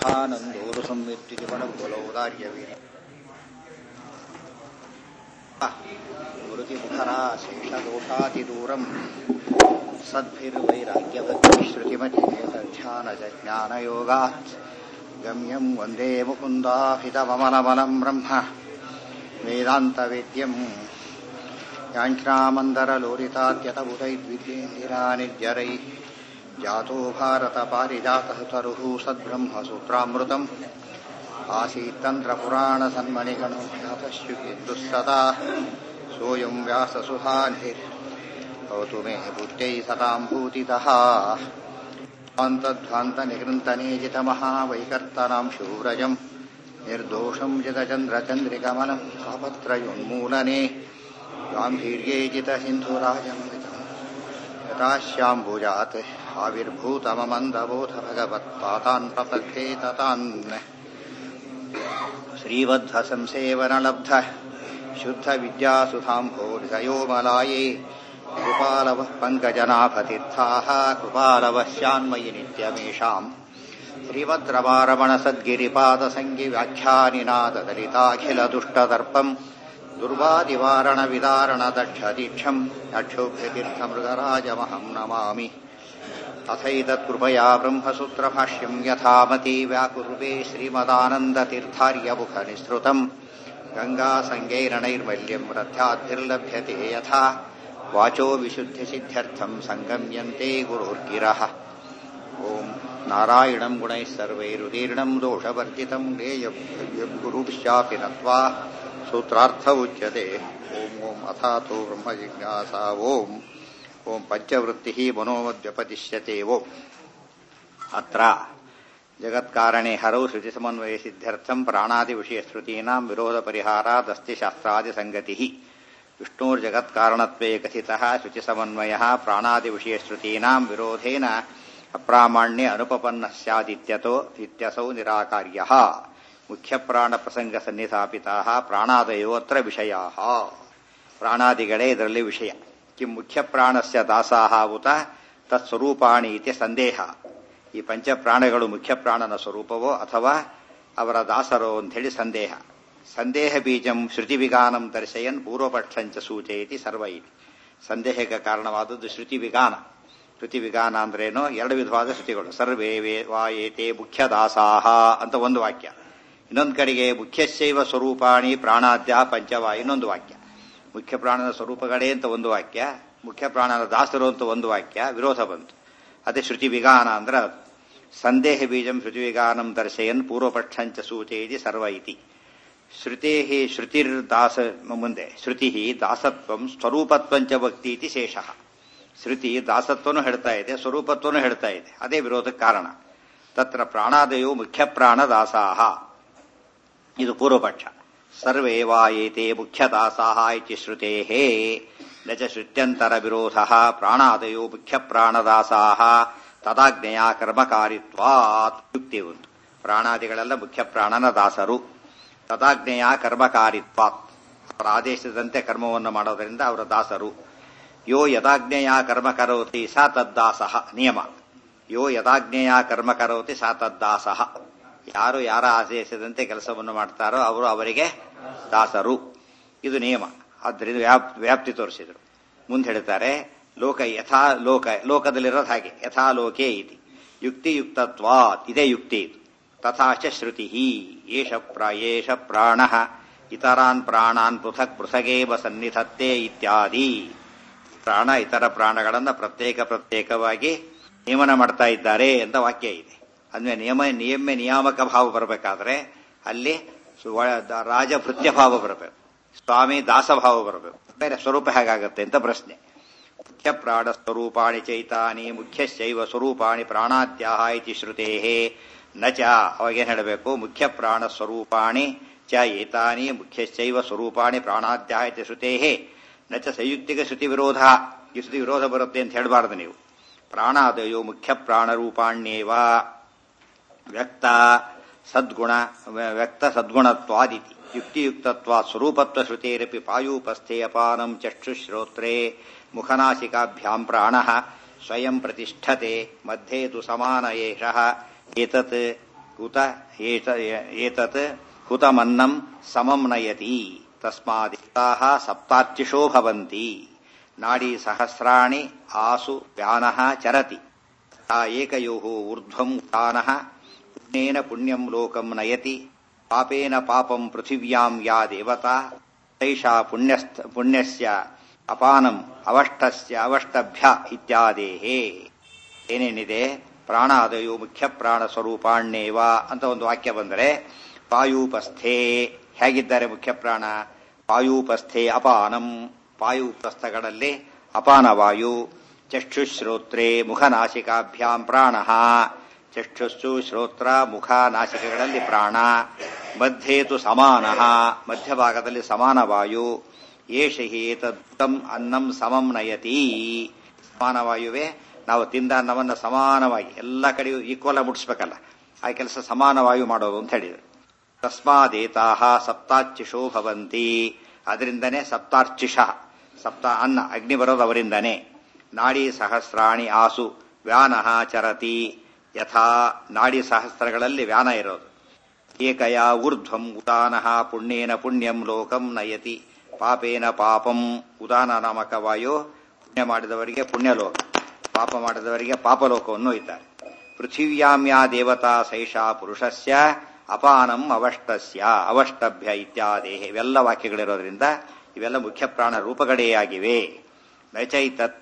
ಸುಖಾನಂದೋರು ಸಂವಿತ್ತಿಗೆ ಮನಗುಲೌದಾರ್ಯವೀರಿ ಮೃತಿಮುಖರ ಶೇಷದೋಷಾತಿದೂರಂ ಸದ್ಭಿರ್ವೈರಾಗ್ಯಭಕ್ತಿಶ್ರುತಿಮತಿಧ್ಯಾನಜ್ಞಾನಯೋಗಾತ್ ಗಮ್ಯಂ ವಂದೇ ಮುಕುಂದಾಹಿತಮಮನಮಲಂ ಬ್ರಹ್ಮ ವೇದಾಂತವೇದ್ಯಂ ಯಾಂಚ್ರಾಮन्दरलोरितात्यतबुधैर्विद्येन्दिरानिर्जरै जातो भारतपारिजातः तरुः सद्ब्रह्मसूत्रामृतम् आसीत्तन्त्रपुराणसन्मणिगणो जातश्युकेन्दुः सदा सोऽयं व्याससुधानिर्भवतु मे बुद्धै सतां भूतितः न्तध्वान्तनिगृन्तनेजितमहावैकर्तनां शूरजम् निर्दोषम् जितचन्द्रचन्द्रिकमलम् सापत्रयोन्मूलने गाम्भीर्ये जितसिन्धुराजमृतम् यथाश्याम्बुजात् आविर्भूतममन्दबोध भगवत्पातान् प्रपद्ये ततान् श्रीवद्धसंसेवनलब्ध शुद्धविद्यासुधाम्भोर्धयोमलाये कृपालवः पङ्कजनाभतीर्थाः कृपालवः स्यान्मयि नित्यमेषाम् श्रीभद्रवारमणसद्गिरिपादसङ्गिव्याख्यानिनादलिताखिलदुष्टदर्पम् दुर्वादिवारणविदारणदक्षदीक्षम् अक्षोभ्यतीर्थमृगराजमहम् नमामि अथैतत्कृपया ब्रह्मसूत्रभाष्यम् यथामति व्याकुर्वे श्रीमदानन्दतीर्थार्यमुखनिःसृतम् गङ्गासङ्गैरणैर्मल्यम् रथ्याद्भिर्लभ्यते यथा वाचो विशुद्धिसिद्ध्यर्थम् सङ्गम्यन्ते गुरोर्गिरः ॐ नारायणम् गुणैः सर्वैरुदीर्णम् दोषवर्जितम् ज्ञेयम् गुरुश्चापि नत्वा सूत्रार्थ उच्यते ॐ ॐ अथातो ब्रह्मजिज्ञासा ॐ ॐ पञ्चवृत्तिः मनोमद्व्यपदिश्यते ॐ अत्र जगत्कारणे हरौ श्रुतिसमन्वयसिद्ध्यर्थम् प्राणादिविषयश्रुतीनाम् विरोधपरिहारादस्ति शास्त्रादिसङ्गतिः विष्णोर्जगत्कारणत्वे कथितः शुचिसमन्वयः प्राणादिविषयश्रुतीनाम् विरोधेन अप्रामाण्ये अनुपपन्नः स्यादित्यतो इत्यसौ निराकार्यः ಮುಖ್ಯಪ್ರಾಣಪ್ರಸಂಗಸನ್ನಿಧಾಪಿತಾः ಪ್ರಾಣಾದಯೋ ಅತ್ರ ವಿಷಯಾः ಪ್ರಾಣಾದಿಗಳೇ ಇದರಲ್ಲಿ ವಿಷಯ ಕಿಂ ಮುಖ್ಯಪ್ರಾಣಸ್ಯ ದಾಸಾಹ ಉತ ತತ್ಸ್ವರೂಪಾಣಿ ಇತಿ ಸಂದೇಹ ಈ ಪಂಚಪ್ರಾಣಗಳು ಮುಖ್ಯಪ್ರಾಣನ ಸ್ವರೂಪವೋ ಅಥವಾ ಅವರ ದಾಸರೋ ಅಂಥೇಳಿ ಸಂದೇಹ ಸಂದೇಹ ಬೀಜಂ ಶ್ರುತಿವಿಗಾನಂ ದರ್ಶಯನ್ ಪೂರ್ವಪಕ್ಷಂಚ ಸೂಚಯತಿ ಸರ್ವ ಇತಿ ಸಂದೇಹಕ್ಕೆ ಕಾರಣವಾದದ್ದು ಶ್ರುತಿವಿಗಾನ ಶ್ರುತಿವಿಗಾನ ಅಂದ್ರೇನು ಎರಡು ವಿಧವಾದ ಶ್ರುತಿಗಳು ಸರ್ವೇ ವೇ ವಾಯೇತೆ ಮುಖ್ಯದಾಸಾಹ ಅಂತ ಒಂದು ವಾಕ್ಯ ಇನ್ನೊಂದು ಕಡೆಗೆ ಮುಖ್ಯಶೈವ ಸ್ವರೂಪಾಣಿ ಪ್ರಾಣಾದ್ಯ ಪಂಚವ ಇನ್ನೊಂದು ವಾಕ್ಯ ಮುಖ್ಯ ಪ್ರಾಣನ ಸ್ವರೂಪಗಳೇ ಅಂತ ಒಂದು ವಾಕ್ಯ ಮುಖ್ಯ ಪ್ರಾಣನ ದಾಸರು ಅಂತ ಒಂದು ವಾಕ್ಯ ವಿರೋಧ ಬಂತು ಅದೇ ಶ್ರುತಿ ವಿಗಾನ ಅಂದ್ರೆ ಸಂದೇಹ ಬೀಜಂ ಶ್ರುತಿ ವಿಗಾನಂ ದರ್ಶಯನ್ ಪೂರ್ವಪಕ್ಷಂಚ ಸೂಚಯತಿ ಸರ್ವ ಇತಿ ಶ್ರುತೇ ಶ್ರುತಿರ್ದಾಸ ಮುಂದೆ ಶ್ರುತಿ ದಾಸತ್ವಂ ಸ್ವರೂಪತ್ವಂಚ ಭಕ್ತಿ ಇತಿ ಶೇಷ ಶ್ರುತಿ ದಾಸತ್ವನು ಹೇಳ್ತಾ ಇದೆ ಸ್ವರೂಪತ್ವನು ಹೇಳ್ತಾ ಇದೆ ಅದೇ ವಿರೋಧಕ್ಕೆ ಕಾರಣ ತತ್ರ ಪ್ರಾಣಾದಯೋ ಮುಖ್ಯ ಪ್ರಾಣ ದಾಸಾಹ ಇದು ಪೂರ್ವಪಕ್ಷ ಸರ್ವೇ ವಾ ಏತೆ ಮುಖ್ಯದಾಸಾಹ ಇತಿ ಶ್ರುತೇ ನ ಚ ಶ್ರುತ್ಯಂತರ ವಿರೋಧ ಪ್ರಾಣಾದಯೋ ಮುಖ್ಯ ಪ್ರಾಣದಾಸಾಹ ತದಾಜ್ಞೆಯ ಕರ್ಮಕಾರಿತ್ವಾತ್ ಯುಕ್ತಿ ಉಂಟು ಪ್ರಾಣಾದಿಗಳೆಲ್ಲ ಮುಖ್ಯ ಪ್ರಾಣನ ದಾಸರು ತದಾಜ್ಞೆಯ ಕರ್ಮಕಾರಿತ್ವಾತ್ ಅವರ ಆದೇಶದಂತೆ ಕರ್ಮವನ್ನು ಮಾಡೋದರಿಂದ ಅವರ ದಾಸರು ಯೋ ಯದಾಜ್ಞೆಯ ಕರ್ಮ ಕರೋತಿ ಸಾ ತದ್ದಾಸಃ ನಿಯಮ ಯೋ ಯದಾಜ್ಞೆಯ ಕರ್ಮ ಕರೋತಿ ಸಾ ತದ್ದಾಸಃ ಯಾರು ಯಾರ ಆದೇಶದಂತೆ ಕೆಲಸವನ್ನು ಮಾಡ್ತಾರೋ ಅವರು ಅವರಿಗೆ ದಾಸರು ಇದು ನಿಯಮ ಆದ್ದರಿಂದ ವ್ಯಾಪ್ತಿ ತೋರಿಸಿದರು ಮುಂದೆ ಹೇಳ್ತಾರೆ ಲೋಕ ಯಥಾ ಲೋಕ ಲೋಕದಲ್ಲಿರೋದು ಹಾಗೆ ಯಥಾ ಲೋಕೆ ಇತಿ ಯುಕ್ತಿಯುಕ್ತತ್ವಾ ಇದೇ ಯುಕ್ತಿ ಇದು ತಥಾಚ ಶ್ರುತಿ ಏಷ ಏಷ ಪ್ರಾಣ ಇತರಾನ್ ಪ್ರಾಣಾನ್ ಪೃಥಕ್ ಪೃಥಗೇವ ಸನ್ನಿಧತ್ತೆ ಇತ್ಯಾದಿ ಪ್ರಾಣ ಇತರ ಪ್ರಾಣಗಳನ್ನು ಪ್ರತ್ಯೇಕ ಪ್ರತ್ಯೇಕವಾಗಿ ನಿಯಮನ ಮಾಡ್ತಾ ಇದ್ದಾರೆ ಅಂತ ವಾಕ್ಯ ಇದೆ ಅಂದ್ರೆ ನಿಯಮ ನಿಯಮ ನಿಯಾಮಕ ಭಾವ ಬರಬೇಕಾದ್ರೆ ಅಲ್ಲಿ ರಾಜಭೃತ್ಯ ಭಾವ ಬರಬೇಕು ಸ್ವಾಮಿ ದಾಸಭಾವ ಬರಬೇಕು ಬೇರೆ ಸ್ವರೂಪ ಹೇಗಾಗತ್ತೆ ಅಂತ ಪ್ರಶ್ನೆ ಮುಖ್ಯ ಪ್ರಾಣ ಸ್ವರೂಪಾಣಿ ಚೈತಾನಿ ಮುಖ್ಯಶೈವ ಸ್ವರೂಪಾಣಿ ಪ್ರಾಣಾದ್ಯಾಹ ಇತಿ ಶ್ರುತೇ ನ ಚ ಅವಾಗೇನು ಹೇಳಬೇಕು ಮುಖ್ಯ ಪ್ರಾಣ ಸ್ವರೂಪಾಣಿ ಚ ಏತಾನಿ ಮುಖ್ಯಶೈವ ಸ್ವರೂಪಾಣಿ ಪ್ರಾಣಾದ್ಯಾಹ ಇತಿ ಶ್ರುತೇ ನ ಚ ಸಂಯುಕ್ತಿಕ ಶ್ರುತಿ ವಿರೋಧ ಈ ಶ್ರುತಿ ವಿರೋಧ ಬರುತ್ತೆ ಅಂತ ಹೇಳಬಾರದು ನೀವು ಪ್ರಾಣಾದಯೋ ಮುಖ್ಯ ಪ್ರಾಣರೂಪಾಣ್ಯೇವ ವ್ಯಕ್ತ ಸದ್ಗುಣ ವ್ಯಕ್ತ ಸದ್ಗುಣತ್ವಾದಿತಿ ಯುಕ್ತಿಯುಕ್ತತ್ವ ಸ್ವರೂಪತ್ವ ಶ್ರುತೇರಪಿ ಪಾಯೂಪಸ್ಥೆ ಅಪಾನಂ ಚಕ್ಷುಶ್ರೋತ್ರೇ ಮುಖನಾಸಿಕಾಭ್ಯಾಂ ಪ್ರಾಣ ಸ್ವಯಂ ಪ್ರತಿಷ್ಠತೆ ಮಧ್ಯೆ ತು ಸಮಾನ ಏಷ ಏತತ್ ಉತ ಏತತ್ ಹುತಮನ್ನಂ ಸಮಂ ನಯತಿ ತಸ್ಮಾದಿತಾಹ ಸಪ್ತಾರ್ಚಿಷೋ ಭವಂತಿ ನಾಡಿ ಸಹಸ್ರಾಣಿ ಆಸು ವ್ಯಾನಃ ಚರತಿ ತಾ ಏಕಯೋ ಊರ್ಧ್ವಂ ಉತಾನಃ ಪುಣ್ಯೇನ ಪುಣ್ಯಂ ಲೋಕಂ ನಯತಿ ಪಾಪೇನ ಪಾಪಂ ಪೃಥಿವ್ಯಾಂ ಯಾ ದೇವತಾ ತೈಷಾ ಪುಣ್ಯಸ್ಥ ಪುಣ್ಯಸ್ಯ ಅಪಾನಂ ಅವಷ್ಟಸ್ಯ ಅವಷ್ಟಭ್ಯ ಇತ್ಯಾದೇಹೇ ಏನೇನಿದೆ ಪ್ರಾಣಾದಯು ಮುಖ್ಯ ಪ್ರಾಣ ಸ್ವರೂಪಾಣ್ಯೇವ ಅಂತ ಒಂದು ವಾಕ್ಯ ಬಂದರೆ ಪಾಯೂಪಸ್ಥೆ ಹೇಗಿದ್ದಾರೆ ಮುಖ್ಯ ಪ್ರಾಣ ಪಾಯೂಪಸ್ಥೆ ಅಪಾನಂ ಪಾಯೂಪಸ್ಥಗಳಲ್ಲಿ ಅಪಾನವಾಯು ಚಕ್ಷುಶ್ರೋತ್ರೆ ಮುಖನಾಸಿಕಾಭ್ಯಾಂ ಪ್ರಾಣ ಚಕ್ಷುಸ್ಸು ಶ್ರೋತ್ರ ಮುಖ ನಾಸಿಕಗಳಲ್ಲಿ ಪ್ರಾಣ ಮಧ್ಯೇತು ಸಮಾನ ಮಧ್ಯಭಾಗದಲ್ಲಿ ಸಮಾನ ವಾಯು ಏಷ ಏತದ್ದಂ ಅನ್ನಂ ಸಮಂ ನಯತಿ ಸಮಾನವಾಯುವೆ ನಾವು ತಿಂದ ಅನ್ನವನ್ನು ಸಮಾನವಾಗಿ ಎಲ್ಲ ಕಡೆಯೂ ಈಕ್ವಲ್ ಮುಟ್ಟಿಸ್ಬೇಕಲ್ಲ ಆ ಕೆಲಸ ಸಮಾನವಾಯು ಮಾಡೋದು ಅಂತ ಹೇಳಿದರು ತಸ್ಮಾದೇತಾಹ ಸಪ್ತಾರ್ಚಿಷೋ ಭವಂತಿ ಅದರಿಂದನೇ ಸಪ್ತಾರ್ಚಿಷ ಸಪ್ತ ಅನ್ನ ಅಗ್ನಿ ಬರೋದು ಅವರಿಂದನೇ ನಾಡಿ ಸಹಸ್ರಾಣಿ ಆಸು ವ್ಯಾನಃ ಚರತಿ ಯಥಾ ನಾಡಿ ಸಹಸ್ರಗಳಲ್ಲಿ ವ್ಯಾನ ಇರೋದು ಏಕಯ ಊರ್ಧ್ವಂ ಉದಾನಃ ಪುಣ್ಯೇನ ಪುಣ್ಯಂ ಲೋಕಂ ನಯತಿ ಪಾಪೇನ ಪಾಪಂ ಉದಾನ ನಾಮಕ ವಾಯು ಪುಣ್ಯ ಮಾಡಿದವರಿಗೆ ಪುಣ್ಯಲೋಕ ಪಾಪ ಮಾಡಿದವರಿಗೆ ಪಾಪಲೋಕವನ್ನು ಇದ್ದಾರೆ ಪೃಥಿವ್ಯಾಮ್ಯಾ ದೇವತಾ ಸೈಷಾ ಪುರುಷಸ್ಯ ಅಪಾನಂ ಅವಷ್ಟಸ್ಯ ಅವಷ್ಟಭ್ಯ ಇತ್ಯಾದೇಹ ಇವೆಲ್ಲ ವಾಕ್ಯಗಳಿರೋದ್ರಿಂದ ಇವೆಲ್ಲ ಮುಖ್ಯ ಪ್ರಾಣ ರೂಪಗಳೇ ಆಗಿವೆ ನಚೈತತ್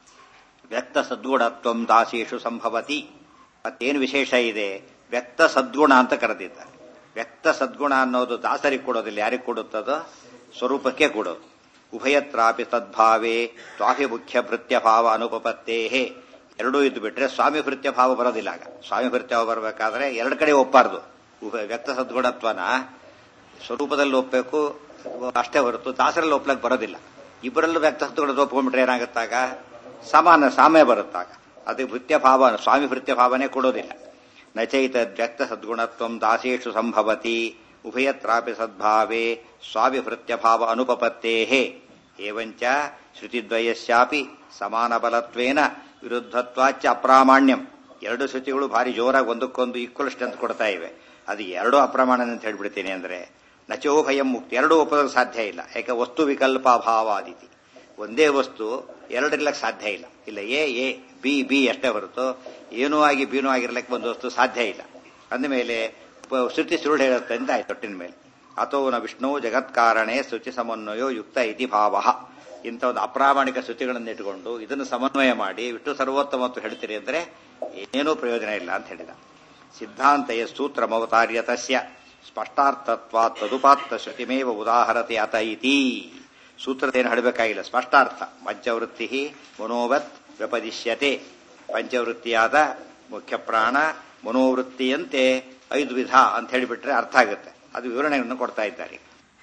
ವ್ಯಕ್ತ ಸದ್ಗುಣತ್ವಂ ದಾಸೇಶು ಸಂಭವತಿ ಮತ್ತೇನು ವಿಶೇಷ ಇದೆ ವ್ಯಕ್ತ ಸದ್ಗುಣ ಅಂತ ಕರೆದಿದ್ದಾರೆ ವ್ಯಕ್ತ ಸದ್ಗುಣ ಅನ್ನೋದು ದಾಸರಿಗೆ ಕೊಡೋದಿಲ್ಲ ಯಾರಿಗೆ ಕೊಡುತ್ತದೋ ಸ್ವರೂಪಕ್ಕೆ ಕೊಡೋದು ಉಭಯತ್ರಾಪಿ ತದ್ಭಾವೇ ಸ್ವಾಮಿ ಮುಖ್ಯ ಭೃತ್ಯ ಭಾವ ಅನುಪಪತ್ತೇಹೇ ಎರಡೂ ಇದ್ದು ಬಿಟ್ರೆ ಸ್ವಾಮಿ ಭೃತ್ಯ ಭಾವ ಬರೋದಿಲ್ಲ ಆಗ ಸ್ವಾಮಿ ಭೃತ್ಯ ಭಾವ ಬರಬೇಕಾದ್ರೆ ಎರಡು ಕಡೆ ಒಪ್ಪಾರ್ದು ಉಭಯ ವ್ಯಕ್ತ ಸದ್ಗುಣತ್ವನ ಸ್ವರೂಪದಲ್ಲಿ ಒಪ್ಪಬೇಕು ಅಷ್ಟೇ ಹೊರತು ದಾಸರಲ್ಲಿ ಒಪ್ಲಕ್ಕೆ ಬರೋದಿಲ್ಲ ಇಬ್ಬರಲ್ಲೂ ವ್ಯಕ್ತ ಸದ್ಗುಣದ ಒಪ್ಕೊಂಡ್ಬಿಟ್ರೆ ಏನಾಗುತ್ತಾಗ ಸಮಾನ ಸಾಮ್ಯ ಬರುತ್ತಾಗ ಅದು ಭೃತ್ಯ ಭಾವ ಸ್ವಾಮಿ ಭೃತ್ಯ ಭಾವನೆ ಕೊಡೋದಿಲ್ಲ ನಚೈತ ವ್ಯಕ್ತ ಸದ್ಗುಣತ್ವಂ ದಾಸೇಶು ಸಂಭವತಿ ಉಭಯತ್ರಾಪಿ ಸದ್ಭಾವೇ ಸ್ವಾಮಿ ಭೃತ್ಯ ಭಾವ ಅನುಪಪತ್ತೇಹೇ ಏವಂಚ ಶ್ರುತಿದ್ವಯಸ್ಯಾಪಿ ಸಮಾನ ಬಲತ್ವೇನ ವಿರುದ್ಧತ್ವಾಚ ಅಪ್ರಾಮಾಣ್ಯಂ ಎರಡು ಶ್ರುತಿಗಳು ಭಾರಿ ಜೋರಾಗಿ ಒಂದಕ್ಕೊಂದು ಈಕ್ವಲ್ ಸ್ಟ್ರೆಂತ್ ಕೊಡ್ತಾ ಇವೆ ಅದು ಎರಡು ಅಪ್ರಮಾಣ ಅಂತ ಹೇಳ್ಬಿಡ್ತೀನಿ ಅಂದ್ರೆ ನಚೋಭಯಂ ಮುಕ್ತಿ ಎರಡೂ ಒಪ್ಪೋದಕ್ಕೆ ಸಾಧ್ಯ ಇಲ್ಲ ಯಾಕೆ ವಸ್ತು ವಿಕಲ್ಪ ಅಭಾವಾದಿತಿ ಒಂದೇ ವಸ್ತು ಎರಡಿರ್ಲಕ್ಕೆ ಸಾಧ್ಯ ಇಲ್ಲ ಇಲ್ಲ ಎ ಎ ಬಿ ಬಿ ಅಷ್ಟೇ ಹೊರತು ಏನೂ ಆಗಿ ಬೀನೂ ಆಗಿರ್ಲಕ್ಕೆ ಒಂದು ವಸ್ತು ಸಾಧ್ಯ ಇಲ್ಲ ಅಂದಮೇಲೆ ಶ್ರುತಿ ಸುರುಳು ಹೇಳುತ್ತೆ ಅಂತ ಆಯ್ತು ತೊಟ್ಟಿನ ಮೇಲೆ ಅಥೋನ ವಿಷ್ಣು ಜಗತ್ಕಾರಣೆ ಶುಚಿ ಸಮನ್ವಯೋ ಯುಕ್ತ ಇತಿ ಭಾವ ಇಂಥ ಒಂದು ಅಪ್ರಾಮಾಣಿಕ ಶ್ರುತಿಗಳನ್ನು ಇಟ್ಟುಕೊಂಡು ಇದನ್ನು ಸಮನ್ವಯ ಮಾಡಿ ವಿಷ್ಣು ಸರ್ವೋತ್ತಮತ್ವ ಹೇಳ್ತೀರಿ ಅಂದ್ರೆ ಏನೂ ಪ್ರಯೋಜನ ಇಲ್ಲ ಅಂತ ಹೇಳಿದ ಸಿದ್ಧಾಂತೆಯ ಸೂತ್ರಮವತಾರ್ಯ ತಸ್ಯ ಸ್ಪಷ್ಟಾರ್ಥತ್ವ ತದುಪಾತ್ತ ಶ್ರುತಿಮೇವ ಉದಾಹರತೆ ಅತ ಇತಿ ಸೂತ್ರದೇನು ಹೇಳಬೇಕಾಗಿಲ್ಲ ಸ್ಪಷ್ಟಾರ್ಥ ಪಂಚವೃತ್ತಿ ಮನೋವತ್ ವ್ಯಪದಿಶ್ಯತೆ ಪಂಚವೃತ್ತಿಯಾದ ಮುಖ್ಯ ಪ್ರಾಣ ಮನೋವೃತ್ತಿಯಂತೆ ಐದು ವಿಧ ಅಂತ ಹೇಳಿಬಿಟ್ರೆ ಅರ್ಥ ಆಗುತ್ತೆ ಅದು ವಿವರಣೆಯನ್ನು ಕೊಡ್ತಾ ಇದ್ದಾರೆ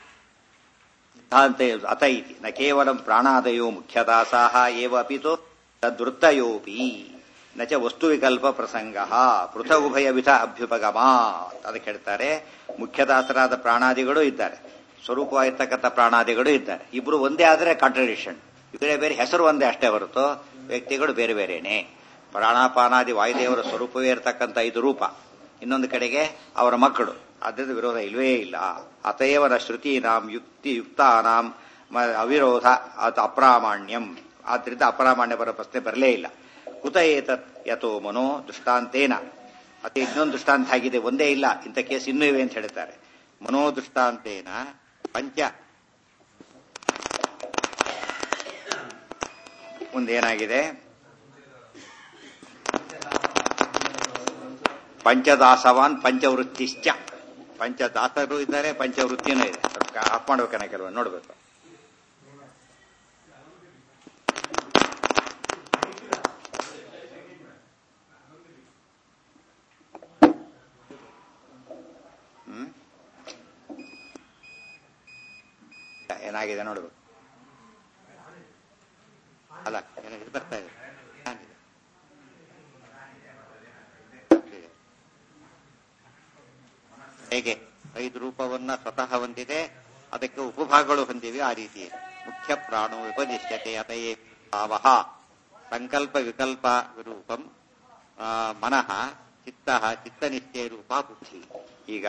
ಸಿದ್ಧಾಂತ ಅತ ಇತಿ ನ ಕೇವಲ ಪ್ರಾಣಾದಯೋ ಮುಖ್ಯದಾಸಾಹ ಏವ ಅಪಿತು ತದ್ವೃತ್ತಯೋಪಿ ನ ಚ ವಸ್ತು ವಿಕಲ್ಪ ಪ್ರಸಂಗ ಪೃಥ ಉಭಯ ವಿಧ ಅಭ್ಯುಪಗಮ ಅದಕ್ಕೆ ಹೇಳ್ತಾರೆ ಮುಖ್ಯದಾಸರಾದ ಪ್ರಾಣಾದಿಗಳು ಇದ್ದಾರೆ ಸ್ವರೂಪವಾಗಿರ್ತಕ್ಕಂಥ ಪ್ರಾಣಾದಿಗಳು ಇದ್ದಾರೆ ಇಬ್ರು ಒಂದೇ ಆದರೆ ಕಾಂಟ್ರಡಿಕ್ಷನ್ ಬೇರೆ ಬೇರೆ ಹೆಸರು ಒಂದೇ ಅಷ್ಟೇ ಹೊರತು ವ್ಯಕ್ತಿಗಳು ಬೇರೆ ಬೇರೆನೆ ಪ್ರಾಣಾಪಾನಾದಿ ವಾಯುದೇವರ ಸ್ವರೂಪವೇ ಇರತಕ್ಕಂಥ ಐದು ರೂಪ ಇನ್ನೊಂದು ಕಡೆಗೆ ಅವರ ಮಕ್ಕಳು ಅದರಿಂದ ವಿರೋಧ ಇಲ್ವೇ ಇಲ್ಲ ಅತಯವನ ಶ್ರುತೀನಾಂ ಯುಕ್ತಿ ಯುಕ್ತಾನಾಂ ಅವಿರೋಧ ಅದು ಅಪ್ರಾಮಾಣ್ಯಂ ಆದ್ರಿಂದ ಅಪ್ರಾಮಾಣ್ಯ ಬರೋ ಪ್ರಶ್ನೆ ಬರಲೇ ಇಲ್ಲ ಕುತ ಏತತ್ ಯಥೋ ಮನೋ ದೃಷ್ಟಾಂತೇನ ಮತ್ತೆ ಇನ್ನೊಂದು ದೃಷ್ಟಾಂತ ಆಗಿದೆ ಒಂದೇ ಇಲ್ಲ ಇಂಥ ಕೇಸ್ ಇನ್ನೂ ಇವೆ ಅಂತ ಹೇಳ್ತಾರೆ ಮನೋ ದೃಷ್ಟಾಂತೇನ ಪಂಚ ಮುಂದೇನಾಗಿದೆ ಪಂಚದಾಸವಾನ್ ಪಂಚವೃತ್ತಿಶ್ಚ ಪಂಚದಾಸರು ಇದ್ದಾರೆ ಪಂಚವೃತ್ತಿನೂ ಇದೆ ಆಫ್ ಮಾಡ್ಬೇಕನ್ನ ಕೆಲವು ನೋಡ್ಬೇಕು ಹ್ಮ್ ಏನಾಗಿದೆ ನೋಡ್ಬೇಕು ಅಲ್ಲ ಇದು ಬರ್ತಾ ಇದೆ ಹೇಗೆ ಐದು ರೂಪವನ್ನ ಸ್ವತಃ ಹೊಂದಿದೆ ಅದಕ್ಕೆ ಉಪಭಾಗಗಳು ಹೊಂದಿವೆ ಆ ರೀತಿ ಮುಖ್ಯ ಪ್ರಾಣೋ ವಿಪದಿಶ್ಯತೆ ಅತಯೇ ಭಾವ ಸಂಕಲ್ಪ ವಿಕಲ್ಪ ರೂಪಂ ಮನಃ ಚಿತ್ತ ಚಿತ್ತ ನಿಶ್ಚಯ ರೂಪ ಬುದ್ಧಿ ಈಗ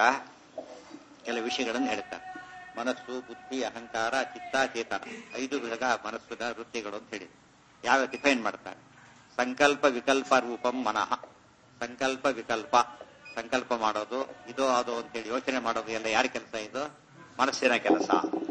ಕೆಲವು ವಿಷಯಗಳನ್ನು ಹೇಳ್ತಾರೆ ಮನಸ್ಸು ಬುದ್ಧಿ ಅಹಂಕಾರ ಚಿತ್ತ ಚೇತನ ಐದು ವಿಧದ ಮನಸ್ಸಿನ ವೃತ್ತಿಗಳು ಅಂತ ಹೇಳಿ ಯಾವ ಡಿಫೈನ್ ಮಾಡ್ತಾರೆ ಸಂಕಲ್ಪ ವಿಕಲ್ಪ ರೂಪಂ ಮನಃ ಸಂಕಲ್ಪ ವಿಕಲ್ಪ ಸಂಕಲ್ಪ ಮಾಡೋದು ಇದೋ ಅದೋ ಅಂತೇಳಿ ಯೋಚನೆ ಮಾಡೋದು ಎಲ್ಲ ಯಾರ ಕೆಲಸ ಇದು ಮನಸ್ಸಿನ ಕೆಲಸ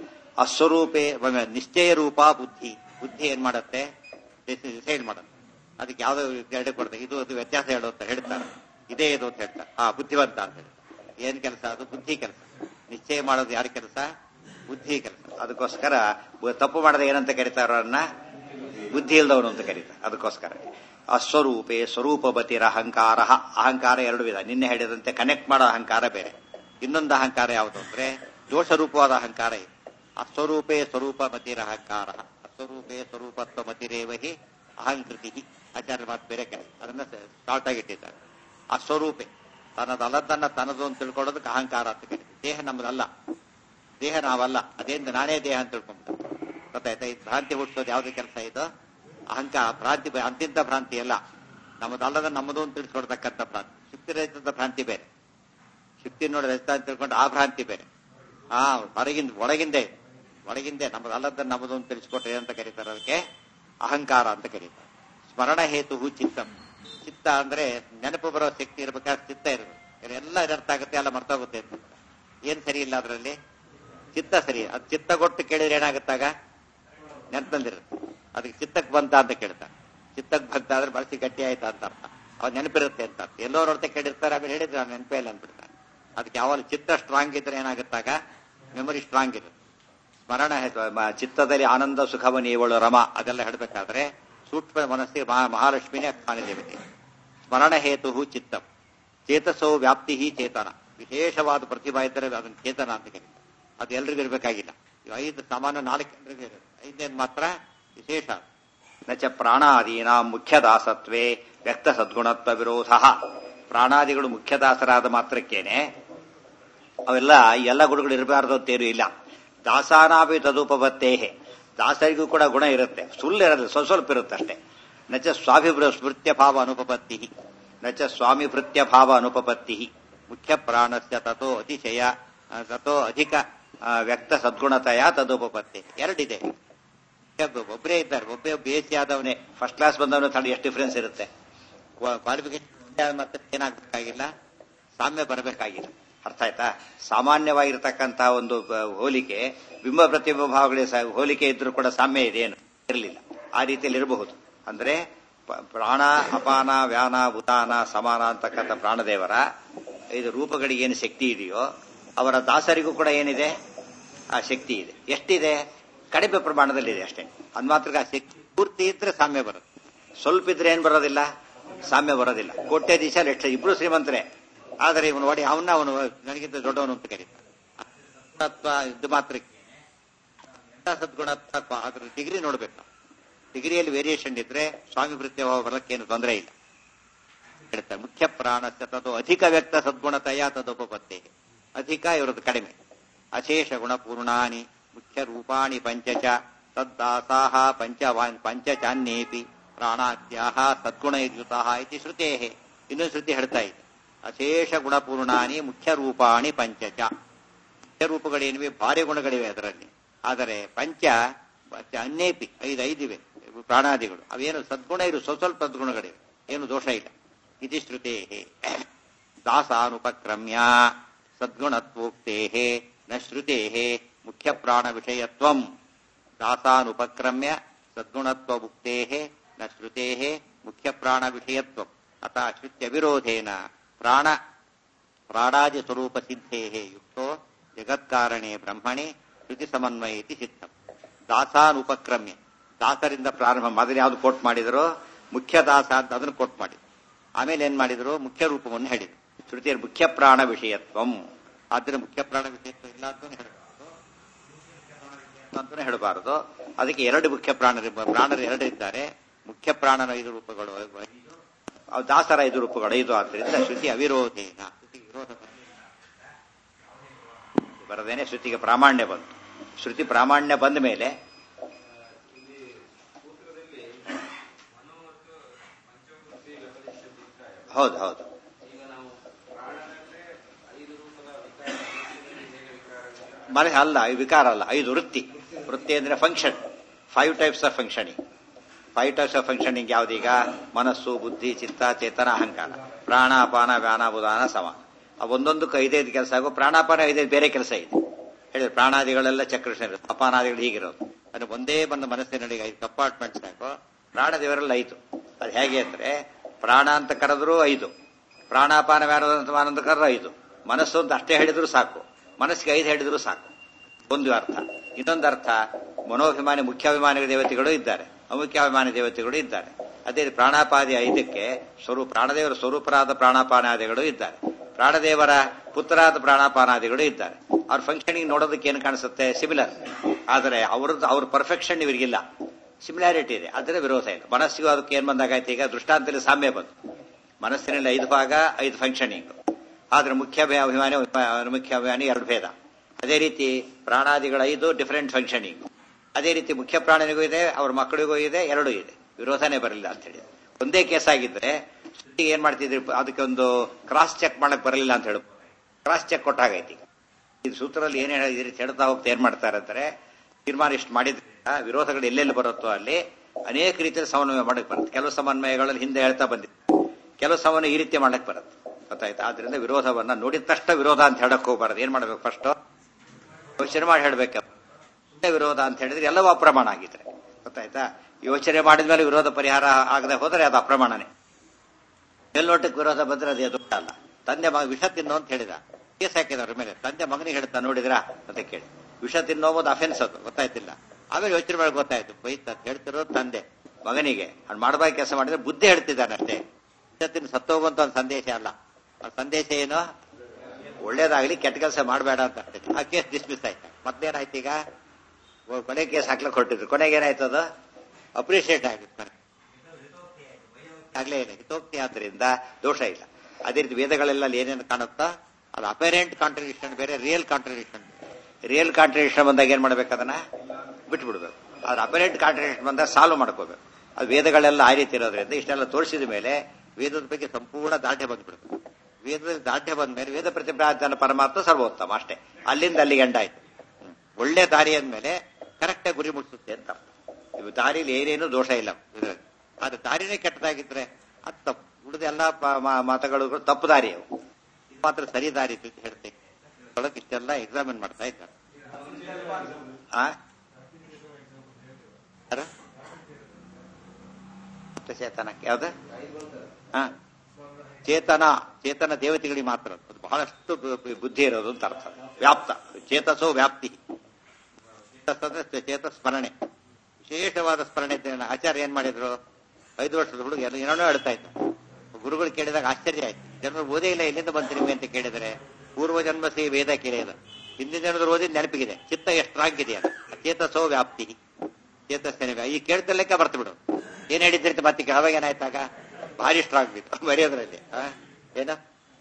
ಅಸ್ವರೂಪೇ ವ- ನಿಶ್ಚಯ ರೂಪ ಬುದ್ಧಿ ಬುದ್ಧಿ ಏನ್ ಮಾಡುತ್ತೆ ಡಿಸೈಡ್ ಮಾಡುತ್ತೆ ಅದಕ್ಕೆ ಯಾವ್ದೋ ಎರಡು ಕೊಡ್ತಾರೆ ಇದು ಅದು ವ್ಯತ್ಯಾಸ ಹೇಳು ಅಂತ ಹೇಳ್ತಾರೆ ಇದೇ ಇದು ಅಂತ ಹೇಳ್ತಾರೆ ಹಾ ಬುದ್ಧಿವಂತ ಅಂತ ಹೇಳಿ ಏನ್ ಕೆಲಸ ಅದು ಬುದ್ಧಿ ಕೆಲಸ ನಿಶ್ಚಯ ಮಾಡೋದು ಯಾರ ಕೆಲಸ ಬುದ್ಧಿ ಕೆಲಸ ಅದಕ್ಕೋಸ್ಕರ ಬ- ತಪ್ಪು ಮಾಡದೆ ಏನಂತ ಕರೀತಾರ ಅವ್ರನ್ನ ಬುದ್ಧಿ ಇಲ್ದವನು ಅಂತ ಕರೀತಾರೆ ಅದಕ್ಕೋಸ್ಕರ ಅಸ್ವರೂಪೇ ಸ್ವರೂಪಪತಿರ ಅಹಂಕಾರ ಅಹಂಕಾರ ಎರಡು ವಿಧ ನಿನ್ನೆ ಹೇಳಿದಂತೆ ಕನೆಕ್ಟ್ ಮಾಡೋ ಅಹಂಕಾರ ಬೇರೆ ಇನ್ನೊಂದು ಅಹಂಕಾರ ಯಾವುದು ಅಂದ್ರೆ ದೋಷರೂಪವಾದ ಅಹಂಕಾರ ಇದೆ ಅಸ್ವರೂಪೇ ಸ್ವರೂಪ ಮತಿರ ಅಹಂಕಾರ ಅಸ್ವರೂಪೇ ಸ್ವರೂಪತ್ವ ಮತಿರೇವ ಹಿ ಅಹಂಕೃತಿ ಆಚಾರ್ಯ ಮಾತು ಬೇರೆ ಕಡೆ ಅದನ್ನ ಶಾರ್ಟ್ ಆಗಿ ಇಟ್ಟಿದ್ದಾರೆ ಅಸ್ವರೂಪೆ ತನ್ನದಲ್ಲದನ್ನ ತನ್ನದು ಅಂತ ತಿಳ್ಕೊಳ್ಳೋದಕ್ಕೆ ಅಹಂಕಾರ ಅಂತ ಕರೀತೀವಿ ದೇಹ ನಮ್ಮದಲ್ಲ ದೇಹ ನಾವಲ್ಲ ಅದೇಂದ ನಾನೇ ದೇಹ ಅಂತ ತಿಳ್ಕೊಂಡ್ಬಿಟ್ಟು ಗೊತ್ತಾಯ್ತಾ ಈ ಭ್ರಾಂತಿ ಹುಟ್ಟಿಸೋದು ಯಾವ್ದು ಕೆಲಸ ಇದು ಅಹಂಕಾರ ಭ್ರಾಂತಿ ಬೇ- ಅಂತಿಂತ ಭ್ರಾಂತಿ ಅಲ್ಲ ನಮ್ಮದಲ್ಲದ ನಮ್ಮದು ಅಂತ ತಿಳಿಸ್ಕೊಡ್ತಕ್ಕಂಥ ಭ್ರಾಂತಿ ಶುಕ್ತಿ ರಹಿತದ ಭ್ರಾಂತಿ ಬೇರೆ ಶುಕ್ತಿ ನೋಡಿ ರಹಿತ ಅಂತ ತಿಳ್ಕೊಂಡು ಆ ಭ್ರಾಂತಿ ಬೇರೆ ಆ ಹೊರಗಿಂದ ಒಳಗಿಂದೆ ಒಳಗಿಂದೆ ನಮ್ಮದಲ್ಲದ ನಮ್ಮದು ಅಂತ ತಿಳಿಸ್ಕೊಟ್ರೆ ಅಂತ ಕರೀತಾರೆ ಅದಕ್ಕೆ ಅಹಂಕಾರ ಅಂತ ಕರೀತಾರೆ ಸ್ಮರಣ ಹೇತು ಚಿತ್ತಂ ಚಿತ್ತ ಅಂದ್ರೆ ನೆನಪು ಬರೋ ಶಕ್ತಿ ಇರ್ಬೇಕಾದ್ರೆ ಚಿತ್ತ ಇರಬೇಕು ಎಲ್ಲ ಅರ್ಥ ಆಗುತ್ತೆ ಎಲ್ಲ ಮರ್ತೋಗುತ್ತೆ ಅಂತ ಏನ್ ಸರಿ ಇಲ್ಲ ಅದರಲ್ಲಿ ಚಿತ್ತ ಸರಿ ಅದು ಚಿತ್ತ ಕೊಟ್ಟು ಕೇಳಿದ್ರೆ ಏನಾಗುತ್ತಾಗ ನೆನಪಲ್ಲಿರುತ್ತೆ ಅದಕ್ಕೆ ಚಿತ್ತಕ್ಕೆ ಬಂತ ಅಂತ ಕೇಳ್ತಾರೆ ಚಿತ್ತಕ್ಕೆ ಬಂತ ಆದ್ರೆ ಬಳಸಿ ಗಟ್ಟಿ ಆಯ್ತಾ ಅಂತ ಅರ್ಥ ಅವ್ರು ನೆನಪಿರುತ್ತೆ ಅಂತ ಅರ್ಥ ಎಲ್ಲೋ ನೋಡ್ತಾ ಕೇಳಿರ್ತಾರೆ ಆಮೇಲೆ ಹೇಳಿದ್ರೆ ಅವ್ನು ನೆನಪೇ ಇಲ್ಲ ಅಂದ್ಬಿಡ್ತಾರೆ ಅದಕ್ಕೆ ಯಾವಾಗ ಚಿತ್ತ ಸ್ಟ್ರಾಂಗ್ ಇದ್ರೆ ಏನಾಗುತ್ತಾಗ ಮೆಮೊರಿ ಸ್ಟ್ರಾಂಗ್ ಇರುತ್ತೆ ಸ್ಮರಣ ಹೇತು ಮ- ಚಿತ್ತದಲ್ಲಿ ಆನಂದ ಸುಖವ ನೀವಳು ರಮ ಅದೆಲ್ಲ ಹೇಳಬೇಕಾದ್ರೆ ಸೂಕ್ಷ್ಮ ಮನಸ್ಸಿಗೆ ಮಹಾ ಮಹಾಲಕ್ಷ್ಮಿನೇ ಸ್ಥಾನ ದೇವತೆ ಸ್ಮರಣ ಹೇತು ಚಿತ್ತಂ ಚೇತಸೋ ವ್ಯಾಪ್ತಿ ಚೇತನ ವಿಶೇಷವಾದ ಪ್ರತಿಭಾ ಇದ್ದರೆ ಅದನ್ನು ಚೇತನ ಅಂತ ಕರೀತಾರೆ ಅದು ಎಲ್ರಿಗೂ ಇರಬೇಕಾಗಿಲ್ಲ ಇವು ಐದು ಸಾಮಾನ್ಯ ನಾಲ್ಕು ಎಲ್ರಿಗೂ ಇರುತ್ತೆ ಐದನೇದು ಮಾತ್ರ ವಿಶೇಷ ನಚ ಪ್ರಾಣಾದೀನ ಮುಖ್ಯದಾಸತ್ವೇ ವ್ಯಕ್ತ ಸದ್ಗುಣತ್ವ ವಿರೋಧ ಪ್ರಾಣಾದಿಗಳು ಮುಖ್ಯದಾಸರಾದ ಮಾತ್ರಕ್ಕೇನೆ ಅವೆಲ್ಲ ಎಲ್ಲ ಗುಣಗಳು ಇರಬಾರ್ದು ಅಂತೇನು ಇಲ್ಲ ದಾಸಾನಾಭಿ ತದುಪವತ್ತೇಹೆ ದಾಸರಿಗೂ ಕೂಡ ಗುಣ ಇರುತ್ತೆ ಸುಳ್ಳು ಇರೋದಿಲ್ಲ ಸ್ವಲ್ಪ ಸ್ವಲ್ಪ ಇರುತ್ತೆ ಅಷ್ಟೇ ನಚ ಸ್ವಾಭಿಭೃ ಸ್ಮೃತ್ಯ ಭಾವ ಅನುಪಪತ್ತಿ ನಚ ಸ್ವಾಮಿ ಭೃತ್ಯ ಭಾವ ಅನುಪಪತ್ತಿ ಮುಖ್ಯ ಪ್ರಾಣಸ್ಯ ತಥೋ ಅತಿಶಯ ಆ, ತಥೋ ಅಧಿಕ ಆ, ವ್ಯಕ್ತ ಸದ್ಗುಣತೆಯ ತದೋಪಪತ್ತಿ ಎರಡಿದೆ ಒಬ್ಬರೇ ಇದ್ದಾರೆ ಒಬ್ಬೇ ಬೇಸಿ ಆದವನೇ ಫಸ್ಟ್ ಕ್ಲಾಸ್ ಬಂದವನು ತಡ ಎಷ್ಟು ಡಿಫ್ರೆನ್ಸ್ ಇರುತ್ತೆ ಕ್ವಾಲಿಫಿಕೇಶನ್ ಮತ್ತೆ ಏನಾಗಬೇಕಾಗಿಲ್ಲ ಸಾಮ್ಯ ಬರಬೇಕಾಗಿಲ್ಲ ಅರ್ಥ ಆಯ್ತಾ ಸಾಮಾನ್ಯವಾಗಿರ್ತಕ್ಕಂತಹ ಒಂದು ಬ- ಹೋಲಿಕೆ ಬಿಂಬ ಪ್ರತಿಬಿಂಬ ಭಾವಗಳಿಗೆ ಸ- ಹೋಲಿಕೆ ಇದ್ರೂ ಕೂಡ ಸಾಮ್ಯ ಇದೇನು ಇರಲಿಲ್ಲ ಆ ರೀತಿಯಲ್ಲಿ ಇರಬಹುದು ಅಂದ್ರೆ ಪ- ಪ್ರಾಣ ಅಪಾನ ವ್ಯಾನ ಉತಾನ ಸಮಾನ ಅಂತಕ್ಕಂಥ ಪ್ರಾಣದೇವರ ಇದು ರೂಪಗಳಿಗೆ ಏನು ಶಕ್ತಿ ಇದೆಯೋ ಅವರ ದಾಸರಿಗೂ ಕೂಡ ಏನಿದೆ ಆ ಶಕ್ತಿ ಇದೆ ಎಷ್ಟಿದೆ ಕಡಿಮೆ ಪ್ರಮಾಣದಲ್ಲಿದೆ ಅಷ್ಟೇ ಅದ್ ಮಾತ್ರ ಆ ಶಕ್ತಿ ಪೂರ್ತಿ ಇದ್ರೆ ಸಾಮ್ಯ ಬರುತ್ತೆ ಸ್ವಲ್ಪ ಇದ್ರೆ ಏನ್ ಬರೋದಿಲ್ಲ ಸಾಮ್ಯ ಬರೋದಿಲ್ಲ ಕೋಟ್ಯಾಧೀಶ ಲಕ್ಷ ಇಬ್ರು ಶ್ರೀಮಂತರೇ ಆದರೆ ಇವನು ನೋಡಿ ಅವನ್ನ ಅವನು ನನಗಿಂತ ದೊಡ್ಡವನು ಅಂತ ಕರೀತಾರೆ ತತ್ವ ಇದು ಮಾತ್ರ ಸದ್ಗುಣತ್ವ ಅದ್ರ ಡಿಗ್ರಿ ನೋಡ್ಬೇಕು ಡಿಗ್ರಿಯಲ್ಲಿ ವೇರಿಯೇಷನ್ ಇದ್ರೆ ಸ್ವಾಮಿ ವೃತ್ತಿ ಬರಕ್ಕೇನು ತೊಂದರೆ ಇಲ್ಲ ಹೇಳ್ತಾರೆ ಮುಖ್ಯ ಪ್ರಾಣಸ್ಯ ತದು ಅಧಿಕ ವ್ಯಕ್ತ ಸದ್ಗುಣತೆಯ ತದುಪಪತ್ತೆ ಅಧಿಕ ಇವರದ್ದು ಕಡಿಮೆ ಅಶೇಷ ಗುಣಪೂರ್ಣಾನಿ ಮುಖ್ಯ ರೂಪಾಣಿ ಪಂಚಚ ತದ್ದಾಸಾಹ ಪಂಚವಾನ್ ಪಂಚಚಾನ್ಯೇಪಿ ಪ್ರಾಣಾದ್ಯಾಹ ಸದ್ಗುಣಯುಕ್ತಾಹ ಇತಿ ಶ್ರುತೇ ಇನ್ನೂ ಶ್ರುತಿ ಹೇಳ್ತಾ ಇದೆ ಅಶೇಷ ಗುಣಪೂರ್ಣಾನಿ ಮುಖ್ಯ ರೂಪಾಣಿ ಪಂಚಚ ಮುಖ್ಯ ರೂಪಗಳೇನಿವೆ ಭಾರಿ ಗುಣಗಳಿವೆ ಅದರಲ್ಲಿ ಆದರೆ ಪಂಚ ಪಂಚ ಅನ್ಯೇಪಿ ಐದು ಐದಿವೆ ಪ್ರಾಣಾದಿಗಳು ಅವೇನು ಸದ್ಗುಣ ಇರು ಸ್ವಲ್ಪ ಸ್ವಲ್ಪ ಸದ್ಗುಣಗಳಿವೆ ಏನು ದೋಷ ಇಲ್ಲ ಇತಿ ಶ್ರುತೇ ದಾಸಾನುಪಕ್ರಮ್ಯ ಸದ್ಗುಣತ್ವೋಕ್ತೇ ನ ಶ್ರುತೇ ಮುಖ್ಯ ಪ್ರಾಣ ವಿಷಯತ್ವಂ ದಾಸಾನುಪಕ್ರಮ್ಯ ಸದ್ಗುಣತ್ವಭುಕ್ತೇ ನ ಶ್ರುತೇ ಮುಖ್ಯ ಪ್ರಾಣ ವಿಷಯತ್ವಂ ಅತ ಶ್ರುತ್ಯ ವಿರೋಧೇನ ಪ್ರಾಣ ಪ್ರಾಣಾದಿ ಸ್ವರೂಪ ಸಿದ್ಧೇ ಯುಕ್ತೋ ಜಗತ್ಕಾರಣೆ ಬ್ರಹ್ಮಣೆ ಶ್ರುತಿ ಸಮನ್ವಯತಿ ಸಿದ್ಧಂ ದಾಸಾನುಪಕ್ರಮ್ಯ ದಾಸರಿಂದ ಪ್ರಾರಂಭ ಮೊದಲು ಯಾವ್ದು ಕೋಟ್ ಮಾಡಿದ್ರು ಮುಖ್ಯ ದಾಸ ಅಂತ ಅದನ್ನು ಕೊಟ್ಟು ಮಾಡಿದ್ರು ಆಮೇಲೆ ಏನ್ ಮಾಡಿದ್ರು ಮುಖ್ಯ ರೂಪವನ್ನು ಹೇಳಿದ್ರು ಶ್ರುತಿಯ ಮುಖ್ಯ ಪ್ರಾಣ ವಿಷಯತ್ವಂ ಆದ್ರೆ ಮುಖ್ಯ ಪ್ರಾಣ ವಿಷಯತ್ವ ಇಲ್ಲ ಅಂತ ಹೇಳಬೇಕು ಅಂತಾನೆ ಹೇಳಬಾರದು ಅದಕ್ಕೆ ಎರಡು ಮುಖ್ಯ ಪ್ರಾಣರು ಪ್ರಾಣರು ಎರಡು ಇದ್ದಾರೆ ಮುಖ್ಯ ಪ್ರಾಣನ ಐದು ರೂಪಗಳು ಅವು ದಾಸರ ಐದು ರೂಪಗಳು ಐದು ಆದ್ರಿಂದ ಶ್ರುತಿ ಅವಿರೋಧೇನ ಶ್ರುತಿ ವಿರೋಧ ಬರದೇನೆ ಶ್ರುತಿಗೆ ಪ್ರಾಮಾಣ್ಯ ಬಂತು ಶ್ರುತಿ ಪ್ರಾಮಾಣ್ಯ ಬಂದ ಮೇಲೆ ಹೌದು ಹೌದು ಮನೆ ಅಲ್ಲ ಇದು ವಿಕಾರ ಅಲ್ಲ ಐದು ವೃತ್ತಿ ವೃತ್ತಿ ಅಂದ್ರೆ function five types of functioning five types of functioning ಯಾವ್ದೀಗ ಮನಸ್ಸು ಬುದ್ಧಿ ಚಿತ್ತ ಚೇತನ ಅಹಂಕಾರ ಪ್ರಾಣಾಪಾನ ವ್ಯಾನಾಬುದಾನ ಸಮ ಆ ಒಂದೊಂದಕ್ಕೂ ಐದೈದು ಕೆಲಸ ಆಗೋ ಪ್ರಾಣಾಪಾನ ಐದೈದು ಬೇರೆ ಕೆಲಸ ಇದೆ ಹೇಳಿದ್ರೆ ಪ್ರಾಣಾದಿಗಳೆಲ್ಲ ಚಕ್ರಷಣ ಇರುತ್ತೆ ಅಪಾನಾದಿಗಳು ಹೀಗಿರೋದು ಅದು ಒಂದೇ ಬಂದ ಮನಸ್ಸಿನಲ್ಲಿ ಐದು ಕಂಪಾರ್ಟ್ಮೆಂಟ್ಸ್ ಹಾಕೋ ಪ್ರಾಣದೇವರೆಲ್ಲ ಐದು ಅದು ಹೇಗೆ ಅಂದ್ರೆ ಪ್ರಾಣ ಅಂತ ಕರೆದ್ರು ಐದು ಪ್ರಾಣಾಪಾನ ವ್ಯಾನ ಅಂತ ಕರೆದ್ರು ಐದು ಮನಸ್ಸು ಅಂತ ಅಷ್ಟೇ ಹೇಳಿದ್ರು ಸಾಕು ಮನಸ್ಸಿಗೆ ಐದು ಹೇಳಿದ್ರು ಸಾಕು ಒಂದು ಅರ್ಥ ಇನ್ನೊಂದು ಅರ್ಥ ಮನೋಭಿಮಾನಿ ಮುಖ್ಯಾಭಿಮಾನಿ ದೇವತೆಗಳು ಇದ್ದಾರೆ ಅಮುಖ್ಯಾಭಿಮಾನಿ ದೇವತೆಗಳು ಇದ್ದಾರೆ ಅದೇ ರೀತಿ ಪ್ರಾಣಾಪಾದಿ ಐದಕ್ಕೆ ಸ್ವರೂಪ ಪ್ರಾಣದೇವರ ಸ್ವರೂಪರಾದ ಪ್ರಾಣಾಪಾನಾದಿಗಳು ಇದ್ದಾರೆ ಪ್ರಾಣದೇವರ ಪುತ್ರರಾದ ಪ್ರಾಣಾಪಾನಾದಿಗಳು ಇದ್ದಾರೆ ಅವ್ರ ಫಂಕ್ಷನಿಂಗ್ ನೋಡೋದಕ್ಕೆ ಏನು ಕಾಣಿಸುತ್ತೆ ಸಿಮಿಲರ್ ಆದರೆ ಅವ್ರದ್ದು ಅವ್ರ ಪರ್ಫೆಕ್ಷನ್ ಇವರಿಗಿಲ್ಲ ಸಿಮಿಲಾರಿಟಿ ಇದೆ ಅದರ ವಿರೋಧ ಇಲ್ಲ ಮನಸ್ಸಿಗೂ ಅದಕ್ಕೆ ಏನ್ ಬಂದಾಗಾಯ್ತು ಈಗ ದೃಷ್ಟಾಂತದಲ್ಲಿ ಸಾಮ್ಯ ಬಂತು ಮನಸ್ಸಿನಲ್ಲಿ ಐದು ಭಾಗ ಐದು ಫಂಕ್ಷನಿಂಗ್ ಆದ್ರೆ ಮುಖ್ಯ ಅಭಿಮಾನಿ ಮುಖ್ಯ ಅಭಿಮಾನಿ ಎರಡು ಭೇದ ಅದೇ ರೀತಿ ಪ್ರಾಣಾದಿಗಳ ಐದು ಡಿಫರೆಂಟ್ ಫಂಕ್ಷನಿಂಗ್ ಅದೇ ರೀತಿ ಮುಖ್ಯ ಪ್ರಾಣನಿಗೂ ಇದೆ ಅವ್ರ ಮಕ್ಕಳಿಗೂ ಇದೆ ಎರಡೂ ಇದೆ ವಿರೋಧನೇ ಬರಲಿಲ್ಲ ಅಂತ ಹೇಳಿ ಒಂದೇ ಕೇಸ್ ಆಗಿದ್ರೆ ಸುದ್ದಿಗೆ ಏನ್ ಮಾಡ್ತಿದ್ರಿ ಅದಕ್ಕೆ ಒಂದು ಕ್ರಾಸ್ ಚೆಕ್ ಮಾಡಕ್ ಬರಲಿಲ್ಲ ಅಂತ ಹೇಳು ಕ್ರಾಸ್ ಚೆಕ್ ಕೊಟ್ಟಾಗೈತಿ ಇದು ಸೂತ್ರದಲ್ಲಿ ಏನ್ ಹೇಳಿದ್ರಿ ರೀತಿ ಹೇಳ್ತಾ ಹೋಗ್ತಾ ಏನ್ ಮಾಡ್ತಾರೆ ಅಂದ್ರೆ ತೀರ್ಮಾನ ಇಷ್ಟು ಮಾಡಿದ್ರಿಂದ ವಿರೋಧಗಳು ಎಲ್ಲೆಲ್ಲಿ ಬರುತ್ತೋ ಅಲ್ಲಿ ಅನೇಕ ರೀತಿಯ ಸಮನ್ವಯ ಮಾಡಕ್ ಬರುತ್ತೆ ಕೆಲವು ಸಮನ್ವಯಗಳಲ್ಲಿ ಹಿಂದೆ ಹೇಳ್ತಾ ಬಂದಿದೆ ಕೆಲವು ಸಮನ್ವಯ ಈ ರೀತಿ ಮಾಡಕ್ ಬರುತ್ತೆ ಗೊತ್ತಾಯ್ತಾ ಆದ್ರಿಂದ ವಿರೋಧವನ್ನ ನೋಡಿದ ತಕ್ಷಣ ವಿರೋಧ ಅಂತ ಹೇಳಕ್ ಹೋಗ್ಬಾರ್ದು ಏನ್ ಮಾಡ್ಬೇಕು ಫಸ್ಟ್ ಯೋಚನೆ ಮಾಡಿ ಹೇಳ್ಬೇಕು ವಿರೋಧ ಅಂತ ಹೇಳಿದ್ರೆ ಎಲ್ಲವೂ ಅಪ್ರಮಾಣ ಆಗಿದ್ರೆ ಗೊತ್ತಾಯ್ತಾ ಯೋಚನೆ ಮಾಡಿದ್ಮೇಲೆ ವಿರೋಧ ಪರಿಹಾರ ಆಗದೆ ಹೋದ್ರೆ ಅದು ಅಪ್ರಮಾಣನೇ ಮೇಲ್ನೋಟಕ್ಕೆ ವಿರೋಧ ಬಂದ್ರೆ ಅದು ದೊಡ್ಡ ಅಲ್ಲ ತಂದೆ ಮಗ ವಿಷ ತಿನ್ನು ಅಂತ ಹೇಳಿದ ಕೇಸ್ ಹಾಕಿದವ್ರ ಮೇಲೆ ತಂದೆ ಮಗನಿಗೆ ಹೇಳ್ತಾ ನೋಡಿದ್ರಾ ಅಂತ ಕೇಳಿ ವಿಷ ತಿನ್ನೋದು ಅಫೆನ್ಸ್ ಅದು ಗೊತ್ತಾಯ್ತಿಲ್ಲ ಆಮೇಲೆ ಯೋಚನೆ ಮಾಡಿ ಗೊತ್ತಾಯ್ತು ಬೈತ ಅಂತ ಹೇಳ್ತಿರೋ ತಂದೆ ಮಗನಿಗೆ ಅವ್ನು ಮಾಡಬಾರ್ದು ಕೆಲಸ ಮಾಡಿದ್ರೆ ಬುದ್ಧಿ ಹೇಳ್ತಿದ್ದಾನೆ ಅಷ್ಟೇ ವಿಷ ತಿನ್ನು ಸತ್ತೋಗುವಂತ ಒಂದು ಸಂದೇಶ ಅಲ್ಲ ಆ ಸಂದೇಶ ಏನು ಒಳ್ಳೇದಾಗ್ಲಿ ಕೆಟ್ಟ ಕೆಲಸ ಮಾಡಬೇಡ ಅಂತ ಹೇಳ್ತಿದ್ದೆ ಆ ಕೇಸ್ ಡಿಸ್ಮಿಸ್ ಆಯ್ತು ಮತ್ತೇನಾಯ್ತು ಈಗ ಕೊನೆ ಕೇಸ್ ಹಾಕ್ಲಕ್ ಹೊರಟಿದ್ರು ಕೊನೆಗೆ ಏನಾಯ್ತು ಅದು ಅಪ್ರಿಷಿಯೇಟ್ ಆಗಿತ್ತು ಆಗ್ಲೇ ಇಲ್ಲ ಹಿತೋಕ್ತಿ ಆದ್ರಿಂದ ದೋಷ ಇಲ್ಲ ಅದೇ ರೀತಿ ವೇದಗಳೆಲ್ಲ ಅಲ್ಲಿ ಏನೇನು ಕಾಣುತ್ತಾ ಅದು ಅಪೇರೆಂಟ್ ಕಾಂಟ್ರಡಿಕ್ಷನ್ ಬೇರೆ ರಿಯಲ್ ಕಾಂಟ್ರಡಿಕ್ಷನ್ ರಿಯಲ್ ಕಾಂಟ್ರಡಿಕ್ಷನ್ ಬಂದಾಗ ಏನ್ ಮಾಡ್ಬೇಕು ಅದನ್ನ ಬಿಟ್ಬಿಡ್ಬೇಕು ಆದ್ರೆ ಅಪೇರೆಂಟ್ ಕಾಂಟ್ರಡಿಕ್ಷನ್ ಬಂದಾಗ ಸಾಲ್ವ್ ಮಾಡ್ಕೋಬೇಕು ಅದು ವೇದಗಳೆಲ್ಲ ಆ ರೀತಿ ಇರೋದ್ರಿಂದ ಇಷ್ಟೆಲ್ಲ ತೋರಿಸಿದ ಮೇಲೆ ವೇದದ ಬಗ್ಗೆ ಸಂಪೂರ್ಣ ದಾಢ್ಯ ಬಂದ್ಬಿಡ್ತು ವೇದದ ದಾಢ್ಯ ಬಂದ ಮೇಲೆ ವೇದ ಪ್ರತಿಪಾದನ ಪರಮಾತ್ಮ ಸರ್ವೋತ್ತಮ ಅಷ್ಟೇ ಅಲ್ಲಿಂದ ಅಲ್ಲಿಗೆ ಎಂಡಾಯ್ತು ಒಳ್ಳೆ ದಾರಿ ಅಂದ್ಮೇಲೆ ಕರೆಕ್ಟ್ ಆಗಿ ಗುರಿ ಮುಟ್ಟಿಸುತ್ತೆ ಅಂತ ಇವು ದಾರಿಲಿ ಏನೇನು ದೋಷ ಇಲ್ಲ ಇದ್ರಲ್ಲಿ ಆದ್ರೆ ದಾರಿನೇ ಕೆಟ್ಟದಾಗಿದ್ರೆ ಅದು ತಪ್ಪು ಉಳಿದ ಎಲ್ಲಾ ಮಾತುಗಳು ತಪ್ಪು ದಾರಿ ಅವು ಮಾತ್ರ ಸರಿ ದಾರಿ ಅಂತ ಹೇಳ್ತೇನೆ ಒಳಗೆ ಇಷ್ಟೆಲ್ಲ ಎಕ್ಸಾಮಿನ್ ಮಾಡ್ತಾ ಇದ್ದಾರೆ ಆ ಯಾರು? ಚೇತನಕ್ಕೆ ಯಾವ್ದು ಹಾ ಚೇತನ ಚೇತನ ದೇವತೆಗಳಿಗೆ ಮಾತ್ರ ಅದು ಬಹಳಷ್ಟು ಬು- ಬುದ್ಧಿ ಇರೋದು ಅಂತ ಅರ್ಥ ವ್ಯಾಪ್ತ ಚೇತಸೋ ವ್ಯಾಪ್ತಿ ಚೇತಸ್ ಅಂದ್ರೆ ಚೇತ ಸ್ಮರಣೆ ವಿಶೇಷವಾದ ಸ್ಮರಣೆ ಇದ್ದೇನೆ ಆಚಾರ್ಯ ಏನ್ ಮಾಡಿದ್ರು ಐದು ವರ್ಷದ ಹುಡುಗ ಎಲ್ಲ ಏನೇನೋ ಹೇಳ್ತಾ ಇದ್ದ ಗುರುಗಳು ಕೇಳಿದಾಗ ಆಶ್ಚರ್ಯ ಆಯ್ತು ಜನರು ಓದೇ ಇಲ್ಲ ಎಲ್ಲಿಂದ ಬಂತು ನಿಮಗೆ ಅಂತ ಕೇಳಿದರೆ ಪೂರ್ವ ಜನ್ಮ ಸಿ ವೇದ ಕೇಳಿದ ಹಿಂದಿನ ಜನರು ಓದಿದ ನೆನಪಿಗಿದೆ ಚಿತ್ತ ಎಷ್ಟು ಸ್ಟ್ರಾಂಗ್ ಇದೆ ಅದು ಚೇತಸೋ ವ್ಯಾಪ್ತಿ ಚೇತಸ್ಸೇನೆ ಈ ಕೇಳ್ದಲ್ಲಕ್ಕೆ ಬರ್ತು ಬಿಡು ಏನ್ ಹೇಳಿದ್ರಿ ಮತ್ತೆ ಅವಾಗ ಏನಾಯ್ತಾಗ ಭಾರಿ ಸ್ಟ್ರಾಂಗ್ ಬಿತ್ತು ಬರೆಯೋದ್ರಲ್ಲಿ ಆ? ಏನು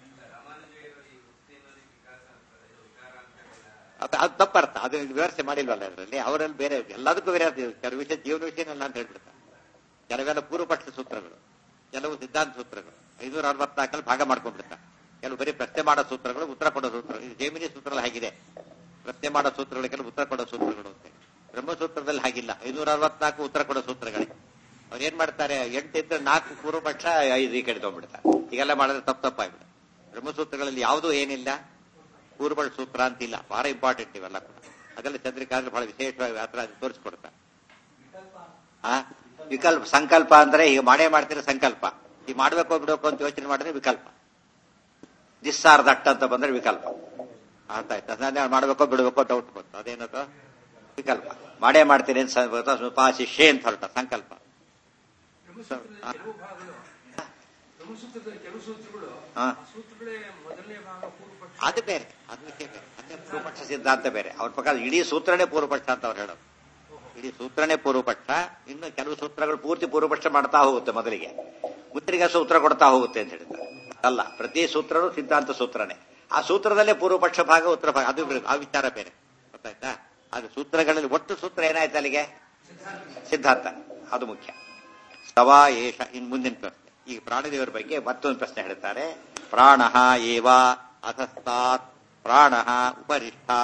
ಅದು ಅದು ತಪ್ಪರ್ಥ ಅದು ವಿವರಿಸೆ ಮಾಡಿಲ್ವಲ್ಲ ಅದರಲ್ಲಿ ಅವರಲ್ಲಿ ಬೇರೆ ಎಲ್ಲದಕ್ಕೂ ಬೇರೆ ಅದು ಕೆಲವು ವಿಷಯ ಜೀವನ ವಿಷಯನೆಲ್ಲ ಅಂತ ಹೇಳ್ಬಿಡ್ತಾರೆ ಕೆಲವೆಲ್ಲ ಪೂರ್ವಪಕ್ಷ ಸೂತ್ರಗಳು ಕೆಲವು ಸಿದ್ಧಾಂತ ಸೂತ್ರಗಳು ಐನೂರ ಅರವತ್ನಾಲ್ಕಲ್ಲಿ ಭಾಗ ಮಾಡ್ಕೊಂಡ್ಬಿಡ್ತಾರೆ ಕೆಲವು ಬರೀ ಪ್ರಶ್ನೆ ಮಾಡೋ ಸೂತ್ರಗಳು ಉತ್ತರ ಕೊಡೋ ಸೂತ್ರಗಳು ಇದು ಜೈಮಿನಿ ಸೂತ್ರದಲ್ಲಿ ಹಾಗಿದೆ ಪ್ರಶ್ನೆ ಮಾಡೋ ಸೂತ್ರಗಳು ಕೆಲವು ಉತ್ತರ ಕೊಡೋ ಸೂತ್ರಗಳು ಅಂತ ಬ್ರಹ್ಮಸೂತ್ರದಲ್ಲಿ ಹಾಗಿಲ್ಲ ಐನೂರ ಅರವತ್ನಾಲ್ಕು ಉತ್ತರ ಕೊಡೋ ಸೂತ್ರಗಳೇ ಅವ್ರು ಏನ್ ಮಾಡ್ತಾರೆ ಎಂಟು ಇದ್ರೆ ನಾಲ್ಕು ಪೂರ್ವಪಕ್ಷ ಐದು ಈ ಕಡೆ ತಗೊಂಡ್ಬಿಡ್ತಾರೆ ಹೀಗೆಲ್ಲ ಮಾಡಿದ್ರೆ ತಪ್ಪು ತಪ್ಪಾಗ್ಬಿಡುತ್ತೆ ಬ್ರಹ್ಮಸೂತ್ರಗಳಲ್ಲಿ ಯಾವುದೂ ಏನಿಲ್ಲ ಪೂರ್ವಳ ಸೂತ್ರ ಅಂತಿಲ್ಲ ಬಹಳ ಇಂಪಾರ್ಟೆಂಟ್ ಇವೆಲ್ಲ ಕೂಡ ಅದೆಲ್ಲ ಚಂದ್ರಿಕಾದ್ರೆ ಬಹಳ ವಿಶೇಷವಾಗಿ ಆತರ ತೋರಿಸ್ಕೊಡ್ತಾರೆ ಆ ವಿಕಲ್ಪ ಸಂಕಲ್ಪ ಅಂದ್ರೆ ಈಗ ಮಾಡೇ ಮಾಡ್ತಿರೋ ಸಂಕಲ್ಪ ಈಗ ಮಾಡ್ಬೇಕು ಬಿಡಬೇಕು ಅಂತ ಯೋಚನೆ ಮಾಡಿದ್ರೆ ವಿಕಲ್ಪ ದಿಸ್ ಆರ್ ದಟ್ ಅಂತ ಬಂದ್ರೆ ವಿಕಲ್ಪ ಅರ್ಥ ಆಯ್ತು ಅದನ್ನ ಮಾಡ್ಬೇಕೋ ಬಿಡ್ಬೇಕೋ ಡೌಟ್ ಬಂತು ಅದೇನದು ವಿಕಲ್ಪ ಮಾಡೇ ಮಾಡ್ತೀನಿ ಅಂತ ಸ- ಸ್ವಲ್ಪ ಶಿಷ್ಯೆ ಅಂತ ಹೊರಟ ಸಂಕಲ್ಪ ಬ್ರಹ್ಮಸೂತ್ರದಲ್ಲಿ ಕೆಲವು ಭಾಗಗಳು ಬ್ರಹ್ಮಸೂತ್ರದಲ್ಲಿ ಕೆಲವು ಸೂತ್ರಗಳು ಹಾ. ಆ ಸೂತ್ರಗಳೇ ಮೊದಲನೇ ಭಾಗ ಪೂರ್ವಪಕ್ಷ ಅದು ಬೇರೆ ಅದು ವಿಷಯ ಬೇರೆ ಅದೇ ಪೂರ್ವಪಕ್ಷ ಸಿದ್ಧಾಂತ ಬೇರೆ ಅವ್ರ ಪ್ರಕಾರ ಇಡೀ ಸೂತ್ರನೇ ಪೂರ್ವಪಕ್ಷ ಅಂತ ಅವ್ರು ಹೇಳೋದು ಇಡೀ ಸೂತ್ರನೇ ಪೂರ್ವಪಕ್ಷ ಇನ್ನು ಕೆಲವು ಸೂತ್ರಗಳು ಪೂರ್ತಿ ಪೂರ್ವಪಕ್ಷ ಮಾಡ್ತಾ ಹೋಗುತ್ತೆ ಮೊದಲಿಗೆ ಮುಂದಿನ ಸೂತ್ರ ಕೊಡ್ತಾ ಹೋಗುತ್ತೆ ಅಂತ ಹೇಳ್ತಾರೆ ಅಲ್ಲ ಪ್ರತಿ ಸೂತ್ರನೂ ಸಿದ್ಧಾಂತ ಸೂತ್ರನೇ ಆ ಸೂತ್ರದಲ್ಲೇ ಪೂರ್ವಪಕ್ಷ ಭಾಗ ಉತ್ತರ ಭಾಗ ಅದು ಬೇರೆ, ಆ ವಿಚಾರ ಬೇರೆ ಗೊತ್ತಾಯ್ತಾ ಅದು ಸೂತ್ರಗಳಲ್ಲಿ ಒಟ್ಟು ಸೂತ್ರ ಏನಾಯ್ತು ಅಲ್ಲಿಗೆ ಸಿದ್ಧಾಂತ ಅದು ಮುಖ್ಯ ಸವಾ ಏಷ ಇನ್ ಮುಂದಿನ ಪ್ರಶ್ನೆ ಈಗ ಪ್ರಾಣದೇವರ ಬಗ್ಗೆ ಮತ್ತೊಂದು ಪ್ರಶ್ನೆ ಹೇಳ್ತಾರೆ ಪ್ರಾಣ ಏವ ಅಧಸ್ತಾತ್ ಪ್ರಾಣ ಉಪರಿಷ್ಠಾತ್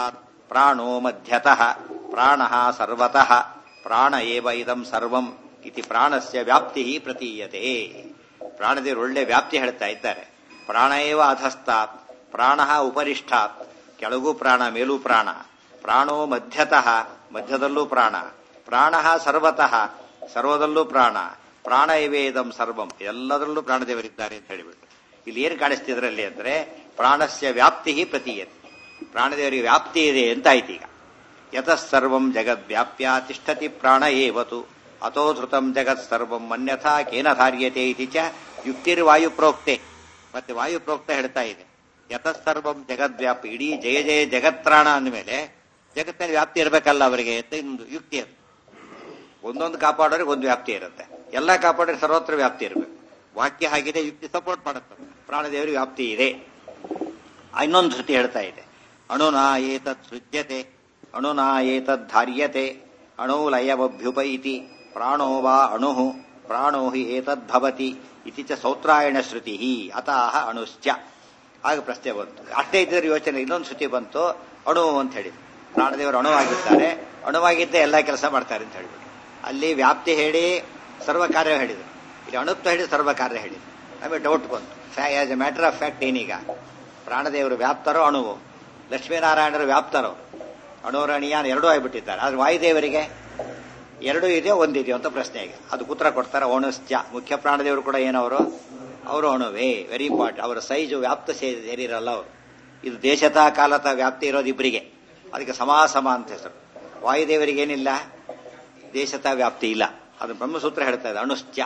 ಪ್ರಾಣೋ ಮಧ್ಯತಃ ಪ್ರಾಣ ಸರ್ವತಃ ಪ್ರಾಣ ಏವ ಇದಂ ಸರ್ವಂ ಇತಿ ಪ್ರಾಣಸ್ಯ ವ್ಯಾಪ್ತಿ ಪ್ರತೀಯತೆ ಪ್ರಾಣದೇವರು ಒಳ್ಳೆ ವ್ಯಾಪ್ತಿ ಹೇಳ್ತಾ ಇದ್ದಾರೆ ಪ್ರಾಣ ಏವ ಅಧಸ್ತಾತ್ ಪ್ರಾಣ ಉಪರಿಷ್ಠಾತ್ ಕೆಳಗೂ ಪ್ರಾಣ ಮೇಲೂ ಪ್ರಾಣ ಪ್ರಾಣೋ ಮಧ್ಯತಃ ಮಧ್ಯದಲ್ಲೂ ಪ್ರಾಣ ಪ್ರಾಣ ಸರ್ವತಃ ಸರ್ವದಲ್ಲೂ ಪ್ರಾಣ ಪ್ರಾಣ ಇವೇದಂ ಸರ್ವಂ ಎಲ್ಲದರಲ್ಲೂ ಪ್ರಾಣದೇವರಿದ್ದಾರೆ ಅಂತ ಹೇಳಿಬಿಟ್ಟು ಇಲ್ಲಿ ಏನು ಕಾಣಿಸ್ತಿದ್ರಲ್ಲಿ ಅಂದ್ರೆ ಪ್ರಾಣಸ್ಯ ವ್ಯಾಪ್ತಿ ಪ್ರತೀಯತೆ ಪ್ರಾಣದೇವರಿಗೆ ವ್ಯಾಪ್ತಿ ಇದೆ ಅಂತ ಆಯ್ತು ಈಗ ಯತಃ ಸರ್ವಂ ಜಗದ್ವ್ಯಾಪ್ಯ ತಿಷ್ಠತಿ ಪ್ರಾಣ ಏವತು ಅಥೋ ಧೃತಂ ಜಗತ್ ಸರ್ವಂ ಅನ್ಯಥಾ ಕೇನ ಧಾರ್ಯತೆ ಇತಿ ಚ ಯುಕ್ತಿರ್ವಾಯು ಪ್ರೋಕ್ತೆ ಮತ್ತೆ ವಾಯು ಪ್ರೋಕ್ತ ಹೇಳ್ತಾ ಇದೆ ಯತಃ ಸರ್ವಂ ಜಗದ್ವ್ಯಾಪಿ ಇಡೀ ಜಯ ಜಯ ಜಗತ್ರಾಣ ಅಂದಮೇಲೆ ಜಗತ್ತಿನ ವ್ಯಾಪ್ತಿ ಇರಬೇಕಲ್ಲ ಅವರಿಗೆ ಅಂತ ಇನ್ನೊಂದು ಯುಕ್ತಿ ಅದು ಒಂದೊಂದು ಕಾಪಾಡೋರಿಗೆ ಒಂದು ವ್ಯಾಪ್ತಿ ಇರುತ್ತೆ ಎಲ್ಲ ಕಾಪಾಡೋರಿಗೆ ಸರ್ವತ್ರ ವ್ಯಾಪ್ತಿ ಇರಬೇಕು ವಾಕ್ಯ ಹಾಗಿದೆ ಯುಕ್ತಿ ಸಪೋರ್ಟ್ ಮಾಡುತ್ತೆ ಪ್ರಾಣದೇವರಿಗೆ ವ್ಯಾಪ್ತಿ ಇದೆ ಆ ಇನ್ನೊಂದು ಶ್ರುತಿ ಹೇಳ್ತಾ ಇದೆ ಅಣುನಾ ಏತತ್ ಸೃಜ್ಯತೆ ಅಣುನಾ ಏತದ್ ಧಾರ್ಯತೆ ಅಣುಲಯವಭ್ಯುಪೈತಿ ಪ್ರಾಣೋ ವಾ ಅಣು ಪ್ರಾಣೋ ಹಿ ಏತದ್ಭವತಿ ಇತಿ ಚ ಸೌತ್ರಾಯಣ ಶ್ರುತಿ ಅತಃ ಅಣುಶ್ಚ ಆಗ ಪ್ರಶ್ನೆ ಬಂತು ಅಷ್ಟೇ ಇದ್ದರೆ ಯೋಚನೆ ಇನ್ನೊಂದು ಶ್ರುತಿ ಬಂತು ಅಣು ಅಂತ ಹೇಳಿ ಪ್ರಾಣದೇವರು ಅಣುವಾಗಿದ್ದಾರೆ ಅಣುವಾಗಿದ್ದೇ ಎಲ್ಲ ಕೆಲಸ ಮಾಡ್ತಾರೆ ಅಂತ ಹೇಳಿಬಿಟ್ಟು ಅಲ್ಲಿ ವ್ಯಾಪ್ತಿ ಹೇಳಿ ಸರ್ವ ಕಾರ್ಯ ಹೇಳಿದರು ಇಲ್ಲಿ ಅಣುತ್ವ ಹೇಳಿ ಸರ್ವ ಕಾರ್ಯ ಹೇಳಿದರು ನಮಗೆ ಡೌಟ್ ಬಂತು as a matter of fact ಏನೀಗ ಪ್ರಾಣದೇವರು ವ್ಯಾಪ್ತರೋ ಅಣುವು ಲಕ್ಷ್ಮೀನಾರಾಯಣರು ವ್ಯಾಪ್ತರೋ ಅಣುರಣೀಯಾನ್ ಎರಡೂ ಆಗಿಬಿಟ್ಟಿದ್ದಾರೆ ಆದ್ರೆ ವಾಯುದೇವರಿಗೆ ಎರಡೂ ಇದೆಯೋ ಒಂದಿದೆಯೋ ಅಂತ ಪ್ರಶ್ನೆ ಈಗ ಅದಕ್ಕೆ ಉತ್ತರ ಕೊಡ್ತಾರೆ ಅಣುಶ್ಚ ಮುಖ್ಯ ಪ್ರಾಣದೇವರು ಕೂಡ ಏನವರು ಅವರು ಅಣುವೇ ವೆರಿ ಇಂಪಾರ್ಟೆಂಟ್ ಅವರ ಸೈಜು ವ್ಯಾಪ್ತ ಸೇರಿರಲ್ಲ ಅವರು ಇದು ದೇಶತ ಕಾಲತ ವ್ಯಾಪ್ತಿ ಇರೋದು ಇಬ್ಬರಿಗೆ ಅದಕ್ಕೆ ಸಮಾಸಮ ಅಂತ ಹೆಸರು ವಾಯುದೇವರಿಗೆ ಏನಿಲ್ಲ ದೇಶತ ವ್ಯಾಪ್ತಿ ಇಲ್ಲ ಅದು ಬ್ರಹ್ಮಸೂತ್ರ ಹೇಳ್ತಾ ಇದೆ ಅಣುಶ್ಚ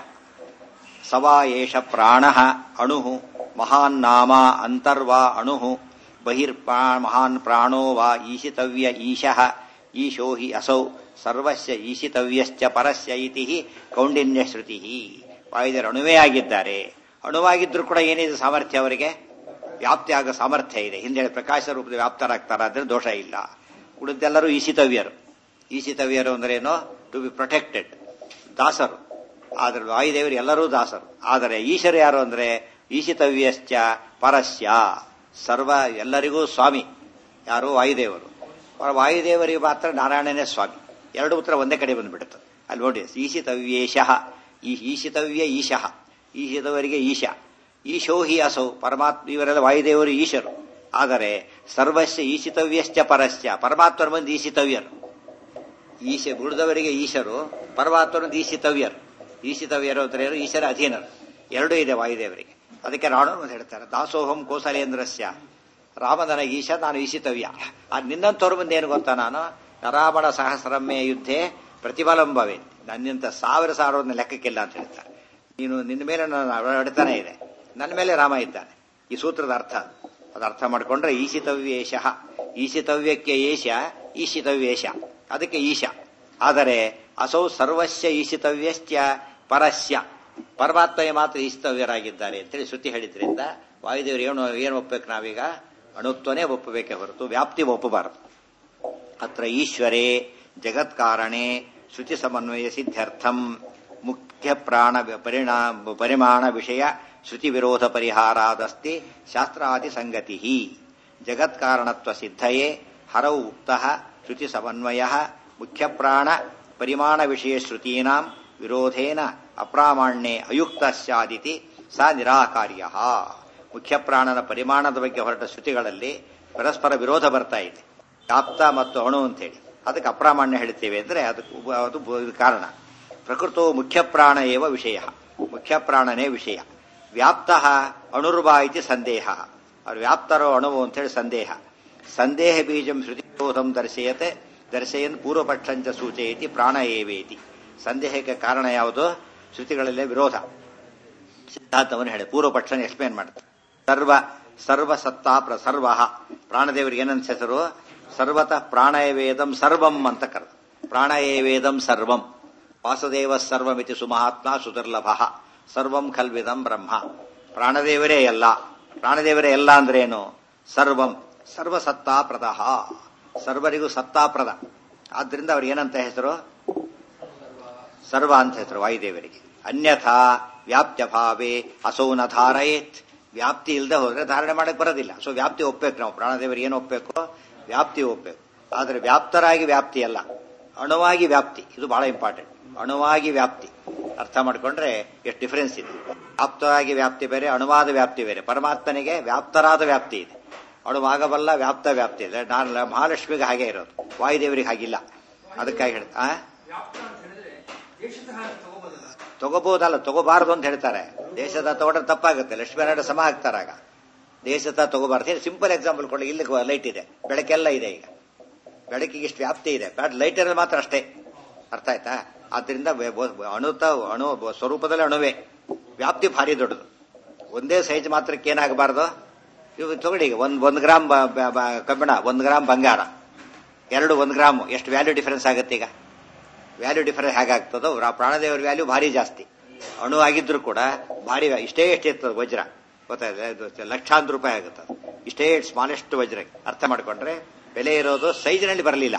ಸವಾ ಏಷ ಪ್ರಾಣ ಅಣು ಮಹಾನ್ ನಾಮ ಅಂತರ್ವಾ ಅಣು ಬಹಿರ್ಪ್ರಾ ಮಹಾನ್ ಪ್ರಾಣೋ ವಾ ಈಶಿತವ್ಯ ಈಶಃ ಈಶೋ ಹಿ ಅಸೌ ಸರ್ವಸ್ಯ ಈಶಿತವ್ಯಶ್ಚ ಪರಸ್ಯ ಇತಿ ಕೌಂಡಿನ್ಯ ಶ್ರುತಿ ವಾಯುದೇವರು ಅಣುವೇ ಆಗಿದ್ದಾರೆ ಅಣುವಾಗಿದ್ರು ಕೂಡ ಏನಿದೆ ಸಾಮರ್ಥ್ಯ ಅವರಿಗೆ ವ್ಯಾಪ್ತಿ ಆಗೋ ಸಾಮರ್ಥ್ಯ ಇದೆ ಹಿಂದೆ ಪ್ರಕಾಶ ರೂಪದ ವ್ಯಾಪ್ತರಾಗ್ತಾರ ಅಂದ್ರೆ ದೋಷ ಇಲ್ಲ ಉಳಿದೆಲ್ಲರೂ ಈಶಿತವ್ಯರು ಈಶಿತವ್ಯರು ಅಂದ್ರೆ ಏನು ಟು ಬಿ ಪ್ರೊಟೆಕ್ಟೆಡ್ ದಾಸರು ಆದ್ರೆ ವಾಯುದೇವರು ಎಲ್ಲರೂ ದಾಸರು ಆದರೆ ಈಶ್ವರ ಯಾರು ಅಂದ್ರೆ ಈಶಿತವ್ಯಶ್ಚ ಪರಸ್ಯ ಸರ್ವ ಎಲ್ಲರಿಗೂ ಸ್ವಾಮಿ ಯಾರು ವಾಯುದೇವರು ವಾಯುದೇವರಿಗೆ ಮಾತ್ರ ನಾರಾಯಣನೇ ಸ್ವಾಮಿ ಎರಡು ಉತ್ತರ ಒಂದೇ ಕಡೆ ಬಂದ್ಬಿಡುತ್ತೆ ಅಲ್ಲಿ ನೋಡಿ ಈಶಿತವ್ಯೇಶಃ ಈ ಈಶಿತವ್ಯ ಈಶಃ ಈಶಿತವರಿಗೆ ಈಶ ಈಶೋ ಹಿ ಅಸೌ ಪರಮಾತ್ಮ ಇವರೆಲ್ಲ ವಾಯುದೇವರು ಈಶರು ಆದರೆ ಸರ್ವಸ್ಯ ಈಶಿತವ್ಯಶ್ಚ ಪರಸ್ಯ ಪರಮಾತ್ಮರ ಮಂದಿ ಈಶಿತವ್ಯರು ಈಶ ಉಳಿದವರಿಗೆ ಈಶರು ಪರಮಾತ್ಮರೊಂದು ಈಶಿತವ್ಯರು ಈಶಿತವ್ಯರು ಅಂದ್ರೆ ಏನು ಈಶರ ಅಧೀನರು ಎರಡೂ ಇದೆ ವಾಯುದೇವರಿಗೆ ಅದಕ್ಕೆ ರಾಣು ಅಂತ ಹೇಳ್ತಾರೆ ದಾಸೋಹಂ ಕೋಸಲೇಂದ್ರಸ್ಯ ರಾಮದನ ಈಶ ನಾನು ಈಶಿತವ್ಯ ಆ ನಿನ್ನಂತವ್ರ ಮುಂದೆ ಏನು ಗೊತ್ತಾ ನಾನು ನರಾವಣ ಸಹಸ್ರಮ್ಮೆ ಯುದ್ಧೆ ಪ್ರತಿಫಲಂಬವೆ ನನ್ನಿಂತ ಸಾವಿರ ಸಾವಿರವನ್ನು ಲೆಕ್ಕಕ್ಕಿಲ್ಲ ಅಂತ ಹೇಳ್ತಾರೆ ನೀನು ನಿನ್ನ ಮೇಲೆ ನನ್ನ ಅಡೆತನ ಇದೆ ನನ್ನ ಮೇಲೆ ರಾಮ ಇದ್ದಾನೆ ಈ ಸೂತ್ರದ ಅರ್ಥ ಅದು ಅರ್ಥ ಮಾಡಿಕೊಂಡ್ರೆ ಈಶಿತವ್ಯೇಶ ಈಶಿತವ್ಯಕ್ಕೆ ಏಷ ಈಶಿತವ್ಯೇಶ ಅದಕ್ಕೆ ಈಶ ಆದರೆ ಅಸೌ ಸರ್ವಸ್ಯ ಈಶಿತವ್ಯಶ್ಚ ಪರಸ್ಯ ಪರಮಾತ್ಮಗೆ ಮಾತ್ರ ಈಶಿತವ್ಯರಾಗಿದ್ದಾರೆ ಅಂತೇಳಿ ಶ್ರುತಿ ಹೇಳಿದ್ರಿಂದ ವಾಯುದೇವರು ಏನು ಏನು ಒಪ್ಪಬೇಕು ನಾವೀಗ ಅಣುತ್ವನೇ ಒಪ್ಪಬೇಕೇ ಹೊರತು ವ್ಯಾಪ್ತಿ ಒಪ್ಪಬಾರದು ಅತ್ರ ಈಶ್ವರೇ ಜಗತ್ಕಾರಣೆ ಶ್ರುತಿ ಸಮನ್ವಯ ಸಿದ್ಧ್ಯರ್ಥಂ ಮುಖ್ಯ ಪ್ರಾಣ ಪರಿಣಾಮ ಪರಿಮಾಣ ವಿಷಯ ಶ್ರುತಿ ವಿರೋಧ ಪರಿಹಾರಾದಸ್ತಿ ಶಾಸ್ತ್ರಾದಿ ಸಂಗತಿ ಜಗತ್ಕಾರಣತ್ವ ಸಿದ್ಧಯೇ ಹರೌ ಉಕ್ತ ಶ್ರುತಿ ಸಮನ್ವಯ ಮುಖ್ಯ ಪ್ರಾಣ ಪರಿಮಾಣ ವಿಷಯ ಶ್ರುತೀನಾಂ ವಿರೋಧೇನ ಅಪ್ರಾಮಾಣ್ಯೆ ಅಯುಕ್ತ ಸ್ಯಾದಿತಿ ಸ ನಿರಾಕಾರ್ಯ ಮುಖ್ಯ ಪ್ರಾಣನ ಪರಿಮಾಣದ ಬಗ್ಗೆ ಹೊರಟ ಶ್ರುತಿಗಳಲ್ಲಿ ಪರಸ್ಪರ ವಿರೋಧ ಬರ್ತಾ ಇದೆ ವ್ಯಾಪ್ತ ಮತ್ತು ಅಣು ಅಂತೇಳಿ ಅದಕ್ಕೆ ಅಪ್ರಾಮಾಣ್ಯ ಹೇಳ್ತೇವೆ ಅಂದ್ರೆ ಅದಕ್ಕೆ ಅದು ಕಾರಣ ಪ್ರಕೃತೋ ಮುಖ್ಯ ಪ್ರಾಣ ಏವ ವಿಷಯ ಮುಖ್ಯ ಪ್ರಾಣನೇ ವಿಷಯ ವ್ಯಾಪ್ತ ಅಣುರ್ವಾ ಇತಿ ಸಂದೇಹ ಅವ್ರು ವ್ಯಾಪ್ತರೋ ಅಣುವು ಅಂತೇಳಿ ಸಂದೇಹ ಸಂದೇಹ ಬೀಜಂ ಶ್ರುತಿ ವಿರೋಧಂ ದರ್ಶಯತೆ ದರ್ಶಯನ್ ಪೂರ್ವಪಕ್ಷಂಚ ಸೂಚಯತಿ ಪ್ರಾಣ ಏವೇತಿ ಸಂದೇಹಕ್ಕೆ ಕಾರಣ ಯಾವುದು ಶ್ರುತಿಗಳಲ್ಲೇ ವಿರೋಧ ಸಿದ್ಧಾಂತವನ್ನು ಹೇಳಿ ಪೂರ್ವಪಕ್ಷನ ಎಕ್ಸ್ಪ್ಲೇನ್ ಮಾಡುತ್ತೆ ಸರ್ವ ಸರ್ವ ಸತ್ತಾ ಪ್ರ ಸರ್ವ ಪ್ರಾಣದೇವರಿಗೆ ಏನಂತ ಹೆಸರು ಸರ್ವತಃ ಪ್ರಾಣಯವೇದಂ ಸರ್ವಂ ಅಂತ ಕರೆದು ಪ್ರಾಣಯವೇದಂ ಸರ್ವಂ ವಾಸುದೇವ ಸರ್ವಮಿತಿ ಸುಮಹಾತ್ಮ ಸುದುರ್ಲಭ ಸರ್ವಂ ಖಲ್ವಿದಂ ಬ್ರಹ್ಮ ಪ್ರಾಣದೇವರೇ ಎಲ್ಲ ಪ್ರಾಣದೇವರೇ ಎಲ್ಲ ಅಂದ್ರೇನು ಸರ್ವಂ ಸರ್ವ ಸತ್ತಾಪ್ರದಃ ಸರ್ವರಿಗೂ ಸತ್ತಾಪ್ರದ ಆದ್ರಿಂದ ಅವ್ರಿಗೆ ಏನಂತ ಹೆಸರು ಸರ್ವ ಅಂತ ಹೆಸರು ವಾಯುದೇವರಿಗೆ ಅನ್ಯಥಾ ವ್ಯಾಪ್ತ್ಯ ಭಾವೇ ಅಸೌನ ಧಾರಯೇತ್ ವ್ಯಾಪ್ತಿ ಇಲ್ಲದೆ ಹೋದ್ರೆ ಧಾರಣೆ ಮಾಡಕ್ ಬರೋದಿಲ್ಲ ಸೊ ವ್ಯಾಪ್ತಿ ಒಪ್ಬೇಕು ನಾವು ಪ್ರಾಣದೇವರಿಗೆ ಏನು ಒಪ್ಬೇಕು ವ್ಯಾಪ್ತಿ ಒಪ್ಬೇಕು ಆದರೆ ವ್ಯಾಪ್ತರಾಗಿ ವ್ಯಾಪ್ತಿ ಅಲ್ಲ ಅಣುವಾಗಿ ವ್ಯಾಪ್ತಿ ಇದು ಬಹಳ ಇಂಪಾರ್ಟೆಂಟ್ ಅಣುವಾಗಿ ವ್ಯಾಪ್ತಿ ಅರ್ಥ ಮಾಡ್ಕೊಂಡ್ರೆ ಎಷ್ಟು ಡಿಫರೆನ್ಸ್ ಇದೆ ವ್ಯಾಪ್ತರಾಗಿ ವ್ಯಾಪ್ತಿ ಬೇರೆ ಅಣುವಾದ ವ್ಯಾಪ್ತಿ ಬೇರೆ ಪರಮಾತ್ಮನಿಗೆ ವ್ಯಾಪ್ತರಾದ ವ್ಯಾಪ್ತಿ ಇದೆ ಅಣುವಾಗಬಲ್ಲ ವ್ಯಾಪ್ತ ವ್ಯಾಪ್ತಿ ಇದೆ ನಾನು ಮಹಾಲಕ್ಷ್ಮಿಗೆ ಹಾಗೆ ಇರೋದು ವಾಯುದೇವರಿಗೆ ಹಾಗಿಲ್ಲ ಅದಕ್ಕಾಗಿ ಹೇಳ ಆ ವ್ಯಾಪ್ತ ಅಂತ ಹೇಳಿದ್ರೆ ದೇಶದ ಹಾಗೆ ತಗೋಬೋದಲ್ಲ ತಗೋಬಹುದಲ್ಲ ತಗೋಬಾರದು ಅಂತ ಹೇಳ್ತಾರೆ ದೇಶದ ತಗೊಂಡ್ರೆ ತಪ್ಪಾಗುತ್ತೆ ಲಕ್ಷ್ಮೀನಾರಾಯಣ ಸಮ ಆಗ್ತಾರಾಗ ದೇಶದ ತಗೋಬಾರ್ದು ಸಿಂಪಲ್ ಎಕ್ಸಾಂಪಲ್ ಕೊಡಿ ಇಲ್ಲಿ ಲೈಟ್ ಇದೆ ಬೆಳಕೆಲ್ಲ ಇದೆ ಈಗ ಬೆಳಕಿಗೆ ಇಷ್ಟು ವ್ಯಾಪ್ತಿ ಇದೆ ಬಟ್ ಲೈಟರ್ ಮಾತ್ರ ಅಷ್ಟೇ ಅರ್ಥ ಆಯ್ತಾ ಆದ್ರಿಂದ ವೆ- ವ- ಅಣುತ ಅಣು ಸ್ವರೂಪದಲ್ಲಿ ಅಣುವೆ ವ್ಯಾಪ್ತಿ ಭಾರಿ ದೊಡ್ಡದು ಒಂದೇ ಸೈಜ್ ಮಾತ್ರಕ್ಕೆ ಏನಾಗಬಾರ್ದು ಇವು ತಗೊಳ್ಳಿ ಈಗ ಒಂದ್ ಒಂದ್ ಗ್ರಾಮ್ ಬ- ಬ- ಬ- ಕಬ್ಬಿಣ ಒಂದ್ ಗ್ರಾಮ್ ಬಂಗಾರ ಎರಡು ಒಂದ್ ಗ್ರಾಮ್ ಎಷ್ಟು ವ್ಯಾಲ್ಯೂ ಡಿಫರೆನ್ಸ್ ಆಗುತ್ತೆ ಈಗ ವ್ಯಾಲ್ಯೂ ಡಿಫರೆನ್ಸ್ ಹೇಗಾಗ್ತದೋ ರಾ- ಪ್ರಾಣದೇವರ ವ್ಯಾಲ್ಯೂ ಭಾರಿ ಜಾಸ್ತಿ ಅಣು ಆಗಿದ್ರು ಕೂಡ ಭಾರಿ ವ್ಯಾ- ಇಷ್ಟೇ ಎಷ್ಟು ಇರ್ತದೆ ವಜ್ರ ಗೊತ್ತಾಯ್ತು ಇದು ಲಕ್ಷಾಂತರ ರೂಪಾಯಿ ಆಗುತ್ತೆ ಅದು. ಇಷ್ಟೇ ಸ್ಮಾಲೆಸ್ಟ್ ವಜ್ರ ಅರ್ಥ ಮಾಡ್ಕೊಂಡ್ರೆ ಬೆಲೆ ಇರೋದು ಸೈಜ್ನಲ್ಲಿ ಬರಲಿಲ್ಲ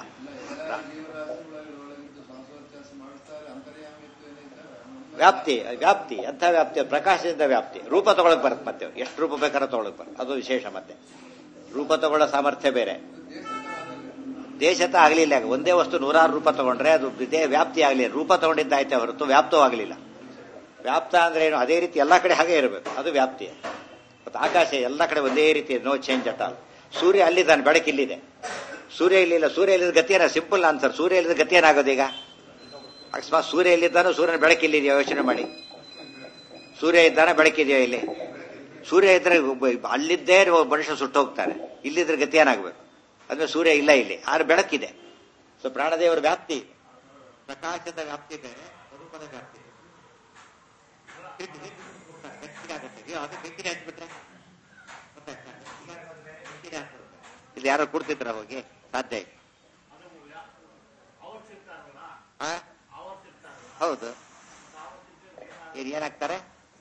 ವ್ಯಾಪ್ತಿ ವ್ಯಾಪ್ತಿ ಎಂಥ ವ್ಯಾಪ್ತಿ ಪ್ರಕಾಶದಿಂದ ವ್ಯಾಪ್ತಿ ರೂಪ ತಗೊಳಕ್ ಬರುತ್ತೆ ಮತ್ತೆ ಎಷ್ಟು ರೂಪ ಬೇಕಾದ್ರೆ ತಗೊಳಕ್ ಬರುತ್ತೆ ಅದು ವಿಶೇಷ ಮತ್ತೆ ರೂಪ ತಗೊಳ್ಳೋ ಸಾಮರ್ಥ್ಯ ಬೇರೆ ದೇಶತ ಆಗಲಿಲ್ಲ ಒಂದೇ ವಸ್ತು ನೂರಾರು ರೂಪ ತಗೊಂಡ್ರೆ ಅದು ಇದೇ ವ್ಯಾಪ್ತಿ ಆಗಲಿ ರೂಪ ತಗೊಂಡಿದ್ದಾಯ್ತೆ ಹೊರತು ವ್ಯಾಪ್ತವಾಗಲಿಲ್ಲ ವ್ಯಾಪ್ತ ಅಂದ್ರೆ ಏನು ಅದೇ ರೀತಿ ಎಲ್ಲ ಕಡೆ ಹಾಗೆ ಇರಬೇಕು ಅದು ವ್ಯಾಪ್ತಿ ಮತ್ತು ಆಕಾಶ ಎಲ್ಲ ಕಡೆ ಒಂದೇ ರೀತಿ ನೋ ಚೇಂಜ್ ಅಟ್ ಆಲ್ ಸೂರ್ಯ ಅಲ್ಲಿದ್ದಾನೆ ಬೆಳಕು ಇಲ್ಲಿದೆ ಸೂರ್ಯ ಇಲ್ಲಿಲ್ಲ ಸೂರ್ಯ ಇಲ್ಲಿದ್ದ ಗತಿ ಏನ ಸಿಂಪಲ್ ಆನ್ಸರ್ ಸೂರ್ಯ ಇಲ್ಲಿದ್ದ ಗತಿ ಏನಾಗೋದು ಈಗ ಅಕಸ್ಮಾತ್ ಸೂರ್ಯ ಎಲ್ಲಿದ್ದಾನೋ ಸೂರ್ಯನ ಬೆಳಕಿಲ್ಲಿದೆಯೋ ಯೋಚನೆ ಮಾಡಿ ಸೂರ್ಯ ಇದ್ದಾನೆ ಬೆಳಕಿದೆಯೋ ಇಲ್ಲಿ ಸೂರ್ಯ ಇದ್ರೆ ಒಬ್ಬ- ಅಲ್ಲಿದ್ದೇ ಒಬ್ಬ ಮನುಷ್ಯ ಸುಟ್ಟೋಗ್ತಾನೆ ಇಲ್ಲಿದ್ರೆ ಗತಿ ಏನಾಗಬೇಕು ಅಂದ್ರೆ ಸೂರ್ಯ ಇಲ್ಲ ಇಲ್ಲಿ ಆದ್ರೆ ಬೆಳಕಿದೆ ಸೊ ಪ್ರಾಣದೇವರ ವ್ಯಾಪ್ತಿ ಪ್ರಕಾಶದ ವ್ಯಾಪ್ತಿ ಬೇರೆ ಸ್ವರೂಪದ ವ್ಯಾಪ್ತಿ ಬೇರೆ. ಬೆಂಕಿ- ಬೆಂಕಿಗೆ ಆಗುತ್ತೆ. ಅಯ್ಯೋ, ಅದು ಬೆಂಕಿಗೆ ಹಚ್ಬಿಟ್ರೆ ಗೊತ್ತಾಯ್ತಾ? ಬೆಂಕಿಗೆ ಹಾಕ್ಬಿಡುತ್ತೆ. ಇಲ್ಲಿ ಯಾರೋ ಕೂಡ್ತಿದ್ರ ಹೋಗಿ ಸಾಧ್ಯ ಇಲ್ಲ. ಆ? ಹೌದು ಏನ್ ಏನಾಗ್ತಾರೆ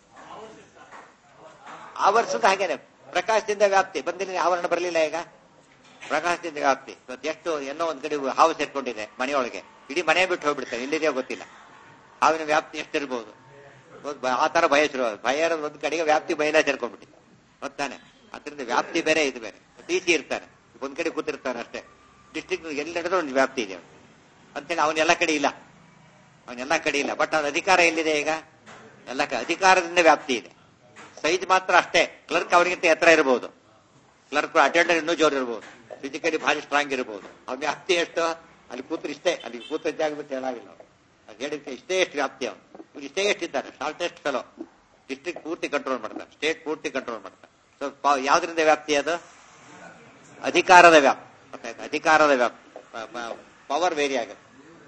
ಆವರ್ಸದ ಹಾಗೇನೆ ಪ್ರಕಾಶದಿಂದ ವ್ಯಾಪ್ತಿ ಬಂದಿಲ್ಲ ಆವರಣ ಬರಲಿಲ್ಲ ಈಗ ಪ್ರಕಾಶದಿಂದ ವ್ಯಾಪ್ತಿ ಇವತ್ತು ಎಷ್ಟು ಎಲ್ಲೋ ಒಂದ್ ಕಡೆ ಹಾವು ಸೇರ್ಕೊಂಡಿದೆ ಮನೆಯೊಳಗೆ ಇಡೀ ಮನೆ ಬಿಟ್ಟು ಹೋಗ್ಬಿಡ್ತಾರೆ ಇಲ್ಲಿದೆಯೋ ಗೊತ್ತಿಲ್ಲ ಹಾವಿನ ವ್ಯಾಪ್ತಿ ಎಷ್ಟಿರ್ಬೋದು ಹೌದ್ ಬ- ಆ ತರ ಭಯ ಶುರು ಭಯ ಇರೋದು ಒಂದ್ ಕಡೆಗೆ ವ್ಯಾಪ್ತಿ ಭಯನ ಸೇರ್ಕೊಂಡ್ಬಿಟ್ಟಿದೆ ಗೊತ್ತಾನೆ ಅದರಿಂದ ವ್ಯಾಪ್ತಿ ಬೇರೆ ಇದು ಬೇರೆ ಡಿ ಸಿ ಇರ್ತಾನೆ ಒಂದ್ ಕಡೆ ಕೂತಿರ್ತಾನೆ ಅಷ್ಟೇ ಡಿಸ್ಟ್ರಿಕ್ಟ್ ಎಲ್ಲಿ ನಡೆದ್ರು ಒಂದು ವ್ಯಾಪ್ತಿ ಇದೆ ಅವ್ನಿಗೆ. ಅಂತೇಳಿ ಅವನೆಲ್ಲ ಕಡೆ ಇಲ್ಲ ಅವನೆಲ್ಲ ಕಡೆ ಇಲ್ಲ ಬಟ್ ಅದು ಅಧಿಕಾರ ಎಲ್ಲಿದೆ ಈಗ ಎಲ್ಲ ಕ- ಅಧಿಕಾರದಿಂದ ವ್ಯಾಪ್ತಿ ಇದೆ ಸೈಜ್ ಮಾತ್ರ ಅಷ್ಟೇ ಕ್ಲರ್ಕ್ ಅವರಿಗಿಂತ ಎತ್ತರ ಇರಬಹುದು ಕ್ಲರ್ಕ್ ಅಟೆಂಡರ್ ಇನ್ನೂ ಜೋರ್ ಇರಬಹುದು ಫಿಸಿಕಲಿ ಭಾರಿ ಸ್ಟ್ರಾಂಗ್ ಇರಬಹುದು ಅವ್ನ ವ್ಯಾಪ್ತಿ ಎಷ್ಟು ಅಲ್ಲಿ ಕೂತ್ರು ಇಷ್ಟೇ ಅಲ್ಲಿ ಕೂತ ಜಾಗ ಬಿಟ್ಟು ಹೇಳಾಗಿಲ್ಲ ಅವ್ನು. ಅದು ಹೇಳಿದ್ಕೆ ಇಷ್ಟೇ ಎಷ್ಟು ವ್ಯಾಪ್ತಿ ಅವನು ಇವ್ರು ಇಷ್ಟೇ ಎಷ್ಟಿದ್ದಾರೆ ಶಾರ್ಟೆಸ್ಟ್ ಫೆಲೋ ಡಿಸ್ಟ್ರಿಕ್ಟ್ ಪೂರ್ತಿ ಕಂಟ್ರೋಲ್ ಮಾಡ್ತಾರೆ ಸ್ಟೇಟ್ ಪೂರ್ತಿ ಕಂಟ್ರೋಲ್ ಮಾಡ್ತಾರೆ ಸೊ ಯಾವ್ದ್ರಿಂದ ವ್ಯಾಪ್ತಿ ಅದು ಅಧಿಕಾರದ ವ್ಯಾಪ್ತಿ ಗೊತ್ತಾಯ್ತಾ? ಅಧಿಕಾರದ ವ್ಯಾಪ್ತಿ ಪವರ್ ವೇರಿ ಆಗುತ್ತೆ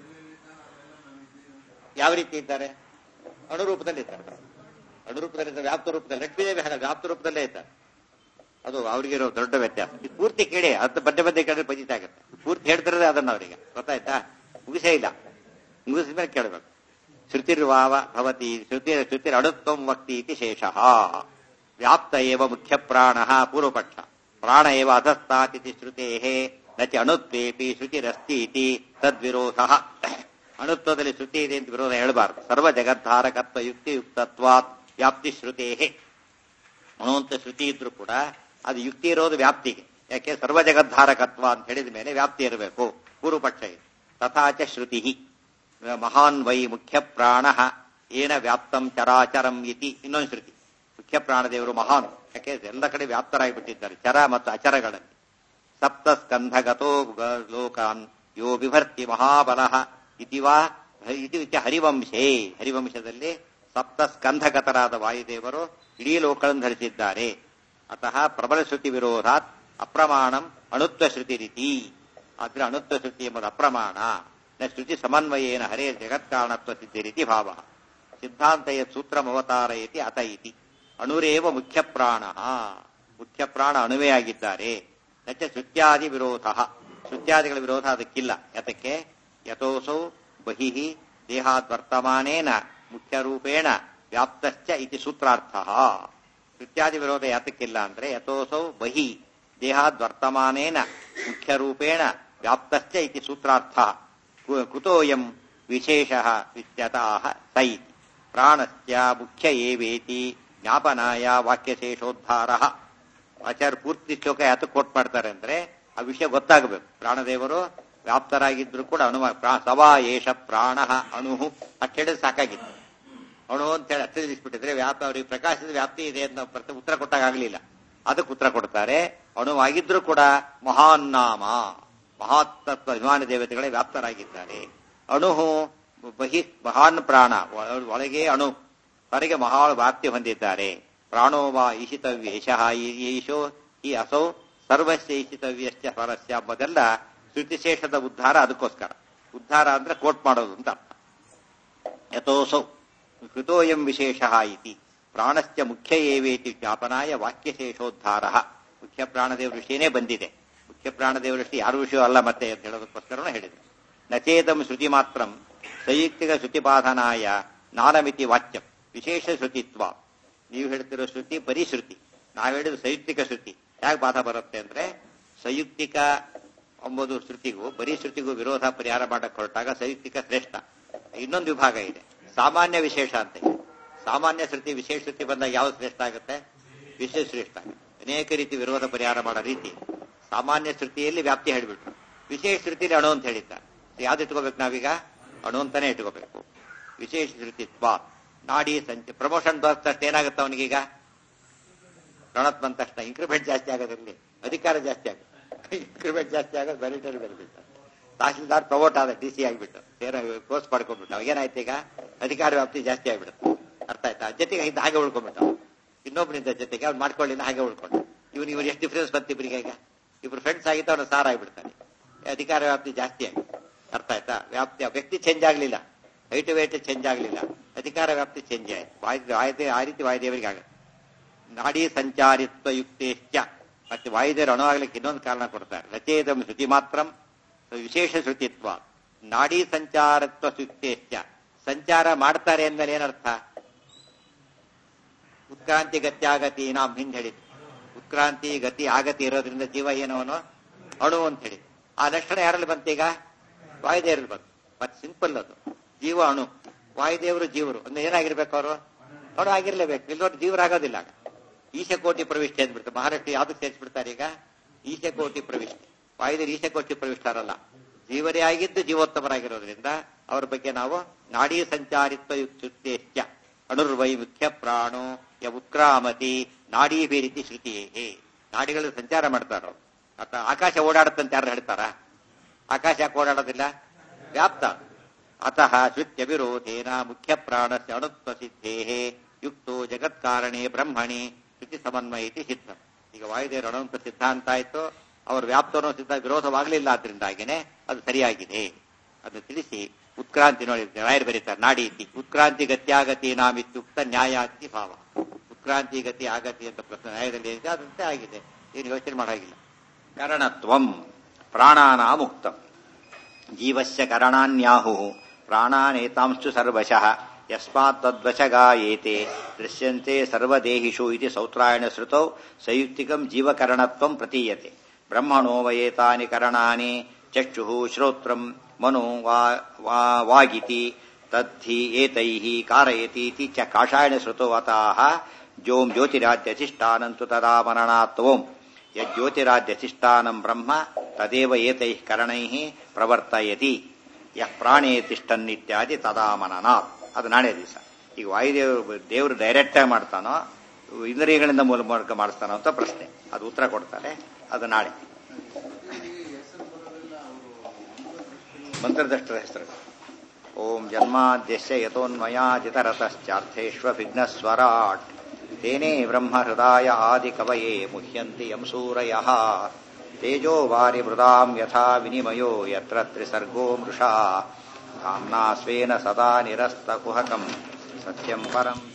ಯಾವ ರೀತಿ ಇದ್ದಾರೆ ಅಣುರೂಪದಲ್ಲಿ ಇದ್ದಾರೆ ಅಣುರೂಪದಲ್ಲಿ ಇದ್ದಾರೆ, ವ್ಯಾಪ್ತ ರೂಪದಲ್ಲಿ ಲಕ್ಷ್ಮೀದೇವಿ ಹಾಗೆ ವ್ಯಾಪ್ತ ರೂಪದಲ್ಲೇ ಇದ್ದಾರೆ ಅದು ಅವ್ರಿಗಿರೋ ದೊಡ್ಡ ವ್ಯತ್ಯಾಸ ಇದು ಪೂರ್ತಿ ಕೇಳಿ ಅದು ಬಡ್ಡೆ ಬಡ್ಡೆ ಕೇಳಿದ್ರೆ ಪಜಿತ ಆಗುತ್ತೆ ಪೂರ್ತಿ ಹೇಳ್ತಿರೋದೇ ಅದನ್ನ ಅವರಿಗೆ ಗೊತ್ತಾಯ್ತಾ ಮುಗಿಸೇ ಇಲ್ಲ ಮುಗಿಸಿದ ಮೇಲೆ ಕೇಳಬೇಕು ಶ್ರುತಿರ್ವಾವ ಭವತಿ ಶ್ರುತಿ ಶ್ರುತಿರ್ ಅಣುತ್ವಂ ವಕ್ತಿ ಇತಿ ಶೇಷಃ ವ್ಯಾಪ್ತ ಏವ ಮುಖ್ಯ ಪ್ರಾಣ ಪೂರ್ವಪಕ್ಷ ಪ್ರಾಣ ಏವ ಅಧಸ್ತಾತ್ ಇತಿ ಶ್ರುತೇ ನಚ ಅಣುತ್ವೇಪಿ ಶ್ರುತಿರಸ್ತಿ ಇತಿ ತದ್ವಿರೋಧ ಅಣುತ್ವದಲ್ಲಿ ಶ್ರುತಿ ಇದೆ ಅಂತ ವಿರೋಧ ಹೇಳಬಾರದು ಸರ್ವ ಜಗದ್ಧಾರಕತ್ವ ಯುಕ್ತಿಯುಕ್ತತ್ವಾತ್ ವ್ಯಾಪ್ತಿ ಶ್ರುತೇ ಅನ್ನುವಂಥ ಶ್ರುತಿ ಇದ್ರೂ ಕೂಡ ಅದು ಯುಕ್ತಿ ಇರೋದು ವ್ಯಾಪ್ತಿಗೆ ಯಾಕೆ ಸರ್ವ ಜಗದ್ಧಾರಕತ್ವ ಅಂತ ಹೇಳಿದ ಮೇಲೆ ವ್ಯಾಪ್ತಿ ಇರಬೇಕು ಪೂರ್ವಪಕ್ಷ ಇದೆ ತಥಾಚ ಶ್ರುತಿ ಮಹಾನ್ ವೈ ಮುಖ್ಯ ಪ್ರಾಣ ಏನ ವ್ಯಾಪ್ತಂ ಚರಾಚರಂ ಇತಿ ಇನ್ನೊಂದು ಶ್ರುತಿ ಮುಖ್ಯ ಪ್ರಾಣದೇವರು ಮಹಾನ್ ಯಾಕೆ ಎಲ್ಲ ಕಡೆ ವ್ಯಾಪ್ತರಾಗಿ ಬಿಟ್ಟಿದ್ದಾರೆ ಚರ ಮತ್ತು ಅಚರಗಳಲ್ಲಿ ಸಪ್ತ ಸ್ಕಂಧಗತೋ ಗ- ಲೋಕಾನ್ ಯೋ ಬಿಭರ್ತಿ ಮಹಾಬಲಃ ಇತಿವಾ ಇದು ಇತಿ ಹರಿವಂಶೇ ಹರಿವಂಶದಲ್ಲಿ ಸಪ್ತ ಸ್ಕಂಧಗತರಾದ ವಾಯುದೇವರು ಇಡೀ ಲೋಕಗಳನ್ನು ಧರಿಸಿದ್ದಾರೆ ಅತಃ ಪ್ರಬಲ ಶ್ರುತಿ ವಿರೋಧಾತ್ ಅಪ್ರಮಾಣಂ ಅಣುತ್ವ ಶ್ರುತಿ ರೀತಿ ಆದ್ರೆ ಅಣುತ್ವ ಶ್ರುತಿ ಎಂಬುದು ಅಪ್ರಮಾಣ ನ ಶ್ರುತಿ ಸಮನ್ವಯೇನ ಹರೇ ಜಗತ್ಕಾರಣತ್ವ ಸಿದ್ಧಿ ರೀತಿ ಭಾವ ಸಿದ್ಧಾಂತಯ ಸೂತ್ರಮವತಾರ ಇತಿ ಅತ ಇತಿ ಅಣುರೇವ ಮುಖ್ಯ ಪ್ರಾಣ ಮುಖ್ಯ ಪ್ರಾಣ ಅಣುವೇ ಆಗಿದ್ದಾರೆ ನಚ ಶ್ರುತ್ಯಾದಿ ವಿರೋಧ ಶ್ರುತ್ಯಾದಿಗಳ ವಿರೋಧ ಅದಕ್ಕಿಲ್ಲ ಯಾತಕ್ಕೆ ಯಥೋಸೌ ಬಹಿ ದೇಹಾದ್ವರ್ತಮಾನೇನ ಮುಖ್ಯ ರೂಪೇಣ ವ್ಯಾಪ್ತಶ್ಚ ಇತಿ ಸೂತ್ರಾರ್ಥ ಶ್ರುತ್ಯಾದಿ ವಿರೋಧ ಯಾತಕ್ಕಿಲ್ಲ ಅಂದ್ರೆ ಯಥೋಸೌ ಬಹಿ ದೇಹಾದ್ವರ್ತಮಾನೇನ ಮುಖ್ಯ ರೂಪೇಣ ವ್ಯಾಪ್ತಶ್ಚ ಇತಿ ಸೂತ್ರಾರ್ಥ ಕು- ಕುತೋಯಂ ವಿಶೇಷ ಇತ್ಯತಃ ಸೈ ಪ್ರಾಣಸ್ಯ ಮುಖ್ಯ ಏವೇತಿ ಜ್ಞಾಪನಾಯ ವಾಕ್ಯಶೇಷೋದ್ಧಾರ ಆಚಾರ್ಯ ಪೂರ್ತಿ ಶ್ಲೋಕ ಯಾತಕ್ಕೆ ಕೋಟ್ ಮಾಡ್ತಾರೆ ಅಂದ್ರೆ ಆ ವಿಷಯ ಗೊತ್ತಾಗಬೇಕು ಪ್ರಾಣದೇವರು ವ್ಯಾಪ್ತರಾಗಿದ್ರು ಕೂಡ ಅಣು ಪ್ರಾ- ಸವಾ ಏಷ ಪ್ರಾಣ ಅಣು ಅಷ್ಟು ಹೇಳಿದ್ರೆ ಸಾಕಾಗಿತ್ತು ಅಣು ಅಂತ ಹೇಳಿ ಅರ್ಥ ತಿಳಿಸ್ಬಿಟ್ಟಿದ್ರೆ ವ್ಯಾಪ ಅವರಿಗೆ ಪ್ರಕಾಶದ ವ್ಯಾಪ್ತಿ ಇದೆ ಅಂತ ಪ್ರತಿ ಉತ್ತರ ಕೊಟ್ಟಾಗ ಆಗ್ಲಿಲ್ಲ ಅದಕ್ಕೆ ಉತ್ತರ ಕೊಡ್ತಾರೆ ಅಣುವಾಗಿದ್ರು ಕೂಡ ಮಹಾನ್ ನಾಮ ಮಹಾತತ್ವ ಅಭಿಮಾನ ದೇವತೆಗಳೇ ವ್ಯಾಪ್ತರಾಗಿದ್ದಾರೆ ಅಣು ಬಹಿ ಮಹಾನ್ ಪ್ರಾಣ ಒಳ- ಒಳಗೆ ಅಣು ಹೊರಗೆ ಮಹಾ ವ್ಯಾಪ್ತಿ ಹೊಂದಿದ್ದಾರೆ ಪ್ರಾಣೋವಾ ಈಶಿತವ್ಯ ಯಶಃ ಈಶೋ ಈ ಅಸೌ ಸರ್ವಸ್ಯ ಈಶಿತವ್ಯಶ್ಚ ಪರಸ್ಯ ಎಂಬುದೆಲ್ಲ ಶ್ರುತಿಶೇಷದ ಉದ್ಧಾರ ಅದಕ್ಕೋಸ್ಕರ ಉದ್ಧಾರ ಅಂದ್ರೆ ಕೋಟ್ ಮಾಡೋದು ಅಂತ ಅರ್ಥ ಯಥೋಸೌ ಕೃತೋಯಂ ವಿಶೇಷ ಇತಿ ಪ್ರಾಣಸ್ಯ ಮುಖ್ಯ ಏವೇತಿ ಜ್ಞಾಪನಾಯ ವಾಕ್ಯಶೇಷೋದ್ಧಾರ ಮುಖ್ಯ ಪ್ರಾಣದೇವರ ವಿಷಯನೇ ಬಂದಿದೆ ಮುಖ್ಯ ಪ್ರಾಣದೇವರ ವಿಷಯ ಯಾರ ವಿಷಯ ಅಲ್ಲ ಮತ್ತೆ ಅಂತ ಹೇಳೋದಕ್ಕೋಸ್ಕರ ಹೇಳಿದೆ ನಚೇದಂ ಶ್ರುತಿ ಮಾತ್ರಂ ಸೈಯುಕ್ತಿಕ ಶ್ರುತಿಪಾಧನಾಯ ನಾನಮಿತಿ ವಾಚ್ಯಂ ವಿಶೇಷ ಶ್ರುತಿತ್ವ ನೀವು ಹೇಳ್ತಿರೋ ಶ್ರುತಿ ಬರೀ ಶ್ರುತಿ ನಾವು ಹೇಳಿದ ಸಂಯುಕ್ತಿಕ ಶ್ರುತಿ ಯಾಕೆ ಬಾಧ ಬರುತ್ತೆ ಅಂದ್ರೆ ಸಂಯುಕ್ತಿಕ ಎಂಬುದು ಶ್ರುತಿಗೂ ಬರೀ ಶ್ರುತಿಗೂ ವಿರೋಧ ಪರಿಹಾರ ಮಾಡಕ್ಕೆ ಹೊರಟಾಗ ಸಂಯುಕ್ತಿಕ ಶ್ರೇಷ್ಠ ಇನ್ನೊಂದು ವಿಭಾಗ ಇದೆ ಸಾಮಾನ್ಯ ವಿಶೇಷ ಅಂತ ಇದೆ ಸಾಮಾನ್ಯ ಶ್ರುತಿ ವಿಶೇಷ ಶ್ರುತಿ ಬಂದಾಗ ಯಾವ್ದು ಶ್ರೇಷ್ಠ ಆಗುತ್ತೆ ವಿಶೇಷ ಶ್ರೇಷ್ಠ ಆಗುತ್ತೆ ಅನೇಕ ರೀತಿ ವಿರೋಧ ಪರಿಹಾರ ಮಾಡೋ ರೀತಿ ಸಾಮಾನ್ಯ ಶ್ರುತಿಯಲ್ಲಿ ವ್ಯಾಪ್ತಿ ಹೇಳಿಬಿಟ್ರು ವಿಶೇಷ ಶ್ರುತಿಯಲ್ಲಿ ಅಣು ಅಂತ ಹೇಳಿದ್ದಾರೆ ಯಾವ್ದು ಇಟ್ಕೋಬೇಕು ನಾವೀಗ ಅಣು ಅಂತಾನೆ ಇಟ್ಕೋಬೇಕು ವಿಶೇಷ ಶ್ರುತಿತ್ವ ನಾಡಿ ಸಂಚ ಪ್ರಮೋಷನ್ ಬಂದ ತಕ್ಷಣ ಏನಾಗುತ್ತೆ ಅವನಿಗೀಗ ರಣತ್ ಬಂದ ತಕ್ಷಣ ಇಂಕ್ರಿಮೆಂಟ್ ಜಾಸ್ತಿ ಆಗೋದ್ರಲ್ಲಿ ಅಧಿಕಾರ ಜಾಸ್ತಿ ಆಗುತ್ತೆ ಇಂಕ್ರಿಮೆಂಟ್ ಜಾಸ್ತಿ ಆಗೋದು ವೆರಿಟರಿ ಬೆನಿಫಿಟ್ ತಹಸೀಲ್ದಾರ್ ಪ್ರಮೋಟ್ ಆದ ಡಿ ಸಿ ಆಗಿಬಿಟ್ಟು ಸೇರ ಕೋರ್ಸ್ ಪಡ್ಕೊಂಡ್ಬಿಟ್ಟು ಅವಾಗ ಏನಾಯ್ತು ಈಗ ಅಧಿಕಾರ ವ್ಯಾಪ್ತಿ ಜಾಸ್ತಿ ಆಗಿಬಿಡುತ್ತೆ ಅರ್ಥ ಆಯ್ತಾ ಜೊತೆಗೆ ಇದ್ದ ಹಾಗೆ ಉಳ್ಕೊಂಡ್ಬಿಟ್ಟ ಇನ್ನೊಬ್ಬನಿಂದ ಜೊತೆಗೆ ಅವ್ನು ಮಾಡ್ಕೊಳ್ಳಿಲ್ಲ ಹಾಗೆ ಉಳ್ಕೊಂಡು ಇವನು ಇವ್ರು ಎಷ್ಟು ಡಿಫ್ರೆನ್ಸ್ ಬಂತು ಇಬ್ಬರಿಗೆ ಈಗ ಇಬ್ರು ಫ್ರೆಂಡ್ಸ್ ಆಗಿತ್ತು ಅವನು ಸಾರ ಆಗಿಬಿಡ್ತಾನೆ ಅಧಿಕಾರ ವ್ಯಾಪ್ತಿ ಜಾಸ್ತಿ ಆಗಿ ಅರ್ಥ ಆಯ್ತಾ ವ್ಯಾಪ್ತಿ ವ್ಯಕ್ತಿ ಚೇಂಜ್ ಆಗಲಿಲ್ಲ ಹೈಟ್ ವೇಟ್ ಚೇಂಜ್ ಆಗಲಿಲ್ಲ ಅಧಿಕಾರ ವ್ಯಾಪ್ತಿ ಚೇಂಜ್ ಆಯ್ತು ವಾಯು ವಾಯುದೇ ಆ ರೀತಿ ವಾಯುದೇವರಿಗೆ ಆಗುತ್ತೆ ನಾಡಿ ಸಂಚಾರಿತ್ವ ಯುಕ್ತೇಶ್ಚ ಮತ್ತೆ ವಾಯುದೇವರು ಅಣು ಆಗ್ಲಿಕ್ಕೆ ಇನ್ನೊಂದು ಕಾರಣ ಕೊಡ್ತಾರೆ ರಚೇದಂ ಶ್ರುತಿ ಮಾತ್ರಂ ವಿಶೇಷ ಶ್ರುತಿತ್ವ ನಾಡಿ ಸಂಚಾರತ್ವ ಯುಕ್ತೇಶ್ಚ ಸಂಚಾರ ಮಾಡ್ತಾರೆ ಅಂದ್ಮೇಲೆ ಏನರ್ಥ ಉತ್ಕ್ರಾಂತಿ ಗತ್ಯಾಗತಿ ನಾವು ಹಿಂದೆ ಹೇಳಿದ್ವಿ ಉತ್ಕ್ರಾಂತಿ ಗತಿ ಆಗತಿ ಇರೋದ್ರಿಂದ ಜೀವ ಏನವನು ಅಣು ಅಂತ ಹೇಳಿ ಆ ಲಕ್ಷಣ ಯಾರಲ್ಲಿ ಬಂತೀಗ ವಾಯುದೇವರಲ್ಲಿ ಬಂತು ಮತ್ತೆ ಸಿಂಪಲ್ ಅದು ಜೀವ ಅಣು ವಾಯುದೇವರು ಜೀವರು ಅಂದ್ರೆ ಏನಾಗಿರ್ಬೇಕು ಅವರು ಅಣು ಆಗಿರ್ಲೇಬೇಕು ಇಲ್ಲೋಟ್ಟು ಜೀವರಾಗೋದಿಲ್ಲ ಆಗ ಈಶಕೋಟಿ ಪ್ರವಿಷ್ಠೆ ಅಂದ್ಬಿಡ್ತಾರೆ ಮಹಾರಾಷ್ಟ್ರ ಯಾವ್ದಕ್ಕೆ ಸೇರಿಸ್ಬಿಡ್ತಾರೆ ಈಗ ಈಶಕೋಟಿ ಪ್ರವಿಷ್ಠೆ ವಾಯುದೇವರು ಈಶಕೋಟಿ ಪ್ರವಿಷ್ಠರಲ್ಲ ಜೀವರೇ ಆಗಿದ್ದು ಜೀವೋತ್ತಮರಾಗಿರೋದ್ರಿಂದ ಅವರ ಬಗ್ಗೆ ನಾವು ನಾಡಿ ಸಂಚಾರಿತ್ವ ಯುಕ್ತೇಶ್ಚ ಅಣುರ್ವೈ ಮುಖ್ಯ ಪ್ರಾಣೋ ಯ ಉತ್ಕ್ರಾಮತಿ ನಾಡಿ ಬೇರಿತಿ ಶ್ರುತಿಯೇ ನಾಡಿಗಳು ಸಂಚಾರ ಮಾಡ್ತಾರ ಅಥವಾ ಆಕಾಶ ಓಡಾಡುತ್ತಂತ ಯಾರು ಹೇಳ್ತಾರ ಆಕಾಶ ಯಾಕೆ ಓಡಾಡೋದಿಲ್ಲ ವ್ಯಾಪ್ತ ಅತಃ ಶ್ರುತ್ಯ ವಿರೋಧೇನ ಮುಖ್ಯ ಪ್ರಾಣಸ್ಯ ಅಣುತ್ವ ಸಿದ್ಧೇ ಯುಕ್ತೋ ಜಗತ್ಕಾರಣೆ ಬ್ರಹ್ಮಣಿ ಶ್ರುತಿ ಸಮನ್ವಯ ಇತಿ ಸಿದ್ಧ ಈಗ ವಾಯುದೇವರು ಅಣುವಂತ ಸಿದ್ಧಾಂತ ಆಯ್ತು ಅವ್ರ ವ್ಯಾಪ್ತನೋ ಸಿದ್ಧ ವಿರೋಧವಾಗಲಿಲ್ಲ ಆದ್ರಿಂದಾಗಿನೇ ಅದು ಸರಿಯಾಗಿದೆ ಅದು ತಿಳಿಸಿ ಉತ್ಕ್ರಾಂತಿ ನೋಡಿ ರಾಯರು ಬರೀತಾರೆ ನಾಡಿ ಇತಿ ಉತ್ಕ್ರಾಂತಿ ಗತ್ಯಾಗತಿ ನಾಮಿತ್ಯುಕ್ತ ನ್ಯಾಯಾತಿ ಭಾವ ಉತ್ಕ್ರಾಂತಿ ಗತಿ ಆಗತಿ ಅಂತ ಪ್ರಶ್ನೆ ನ್ಯಾಯದಲ್ಲಿ ಏನಿದೆ ಅದಂತೆ ಆಗಿದೆ ಏನು ಯೋಚನೆ ಮಾಡಾಗಿಲ್ಲ ಕರಣತ್ವಂ ಪ್ರಾಣಾನಾಮುಕ್ತಂ ಜೀವಸ್ಯ ಕರಣಾನ್ಯಾಹು ಪ್ರಾಣಾನೇತಾಂಸ್ತು ಸರ್ವಶಃ ಯಸ್ಮಾತ್ ತದ್ವಶಗಾಯೇತೆ ದೃಶ್ಯಂತೆ ಸರ್ವದೇಹಿಷು ಇತಿ ಸೌತ್ರಾಯಣ ಶ್ರುತೌ ಸಂಯುಕ್ತಿಕಂ ಜೀವಕರಣತ್ವಂ ಪ್ರತೀಯತೆ ಬ್ರಹ್ಮಣೋ ವಯೇತಾನಿ ಕರಣಾನಿ ಚಕ್ಷುಃ ಶ್ರೋತ್ರಂ ಮನೋ ವಾ ವಾ- ವಾಗಿತಿ ತದ್ಧಿ ಏತೈಃ ಕಾರಯತೀತಿ ಚ ಕಾಷಾಯಣ ಶ್ರುತೋ ಅತಾಹ ಜೋಂ ಜ್ಯೋತಿರಾದ್ಯಧಿಷ್ಠಾನಂತು ತದಾ ಮರಣಾತ್ವಂ ಯಜ್ಯೋತಿರಾದ್ಯಧಿಷ್ಠಾನಂ ಬ್ರಹ್ಮ ತದೇವ ಏತೈಃ ಕರಣೈಃ ಪ್ರವರ್ತಯತಿ ಯಃ ಪ್ರಾಣೇ ತಿಷ್ಟನ್ನಿತ್ಯಾದಿ ತದಾ ಮನನಾತ್ ಅದು ನಾಳೆ ದಿವಸ ಈಗ ವಾಯುದೇವರು ದೇವರು ಡೈರೆಕ್ಟ್ ಆಗಿ ಮಾಡ್ತಾನೋ ಇಂದ್ರಿಯಗಳಿಂದ ಮೂಲ ಮೂಲಕ ಮಾಡಿಸ್ತಾನೋ ಅಂತ ಪ್ರಶ್ನೆ ಅದು ಉತ್ತರ ಕೊಡ್ತಾರೆ ಅದು ನಾಳೆ ಮಂತ್ರದಷ್ಟರ ಹೆಸರು ಓಂ ಜನ್ಮಾದ್ಯಸ್ಯ ಯತೋನ್ಮಯಾಜಿತರತಶ್ಚಾರ್ಥೇಷ್ವಭಿಘ್ನಸ್ವರಾಟ್ ತೇನೇ ಬ್ರಹ್ಮಹೃದಾಯ ಆದಿಕವಯೇ ಮುಹ್ಯಂತಿ ಯಂ ಸೂರಯಃ ತೇಜೋ ವಾರಿ ಮೃದಾಂ ಯಥಾ ವಿನಿಮಯೋ ಯತ್ರ ತ್ರಿಸರ್ಗೋ ಮೃಷಾ ಧಾಮ್ನಾ ಸ್ವೇನ ಸದಾ ನಿರಸ್ತಕುಹಕಂ ಸತ್ಯಂ ಪರಂ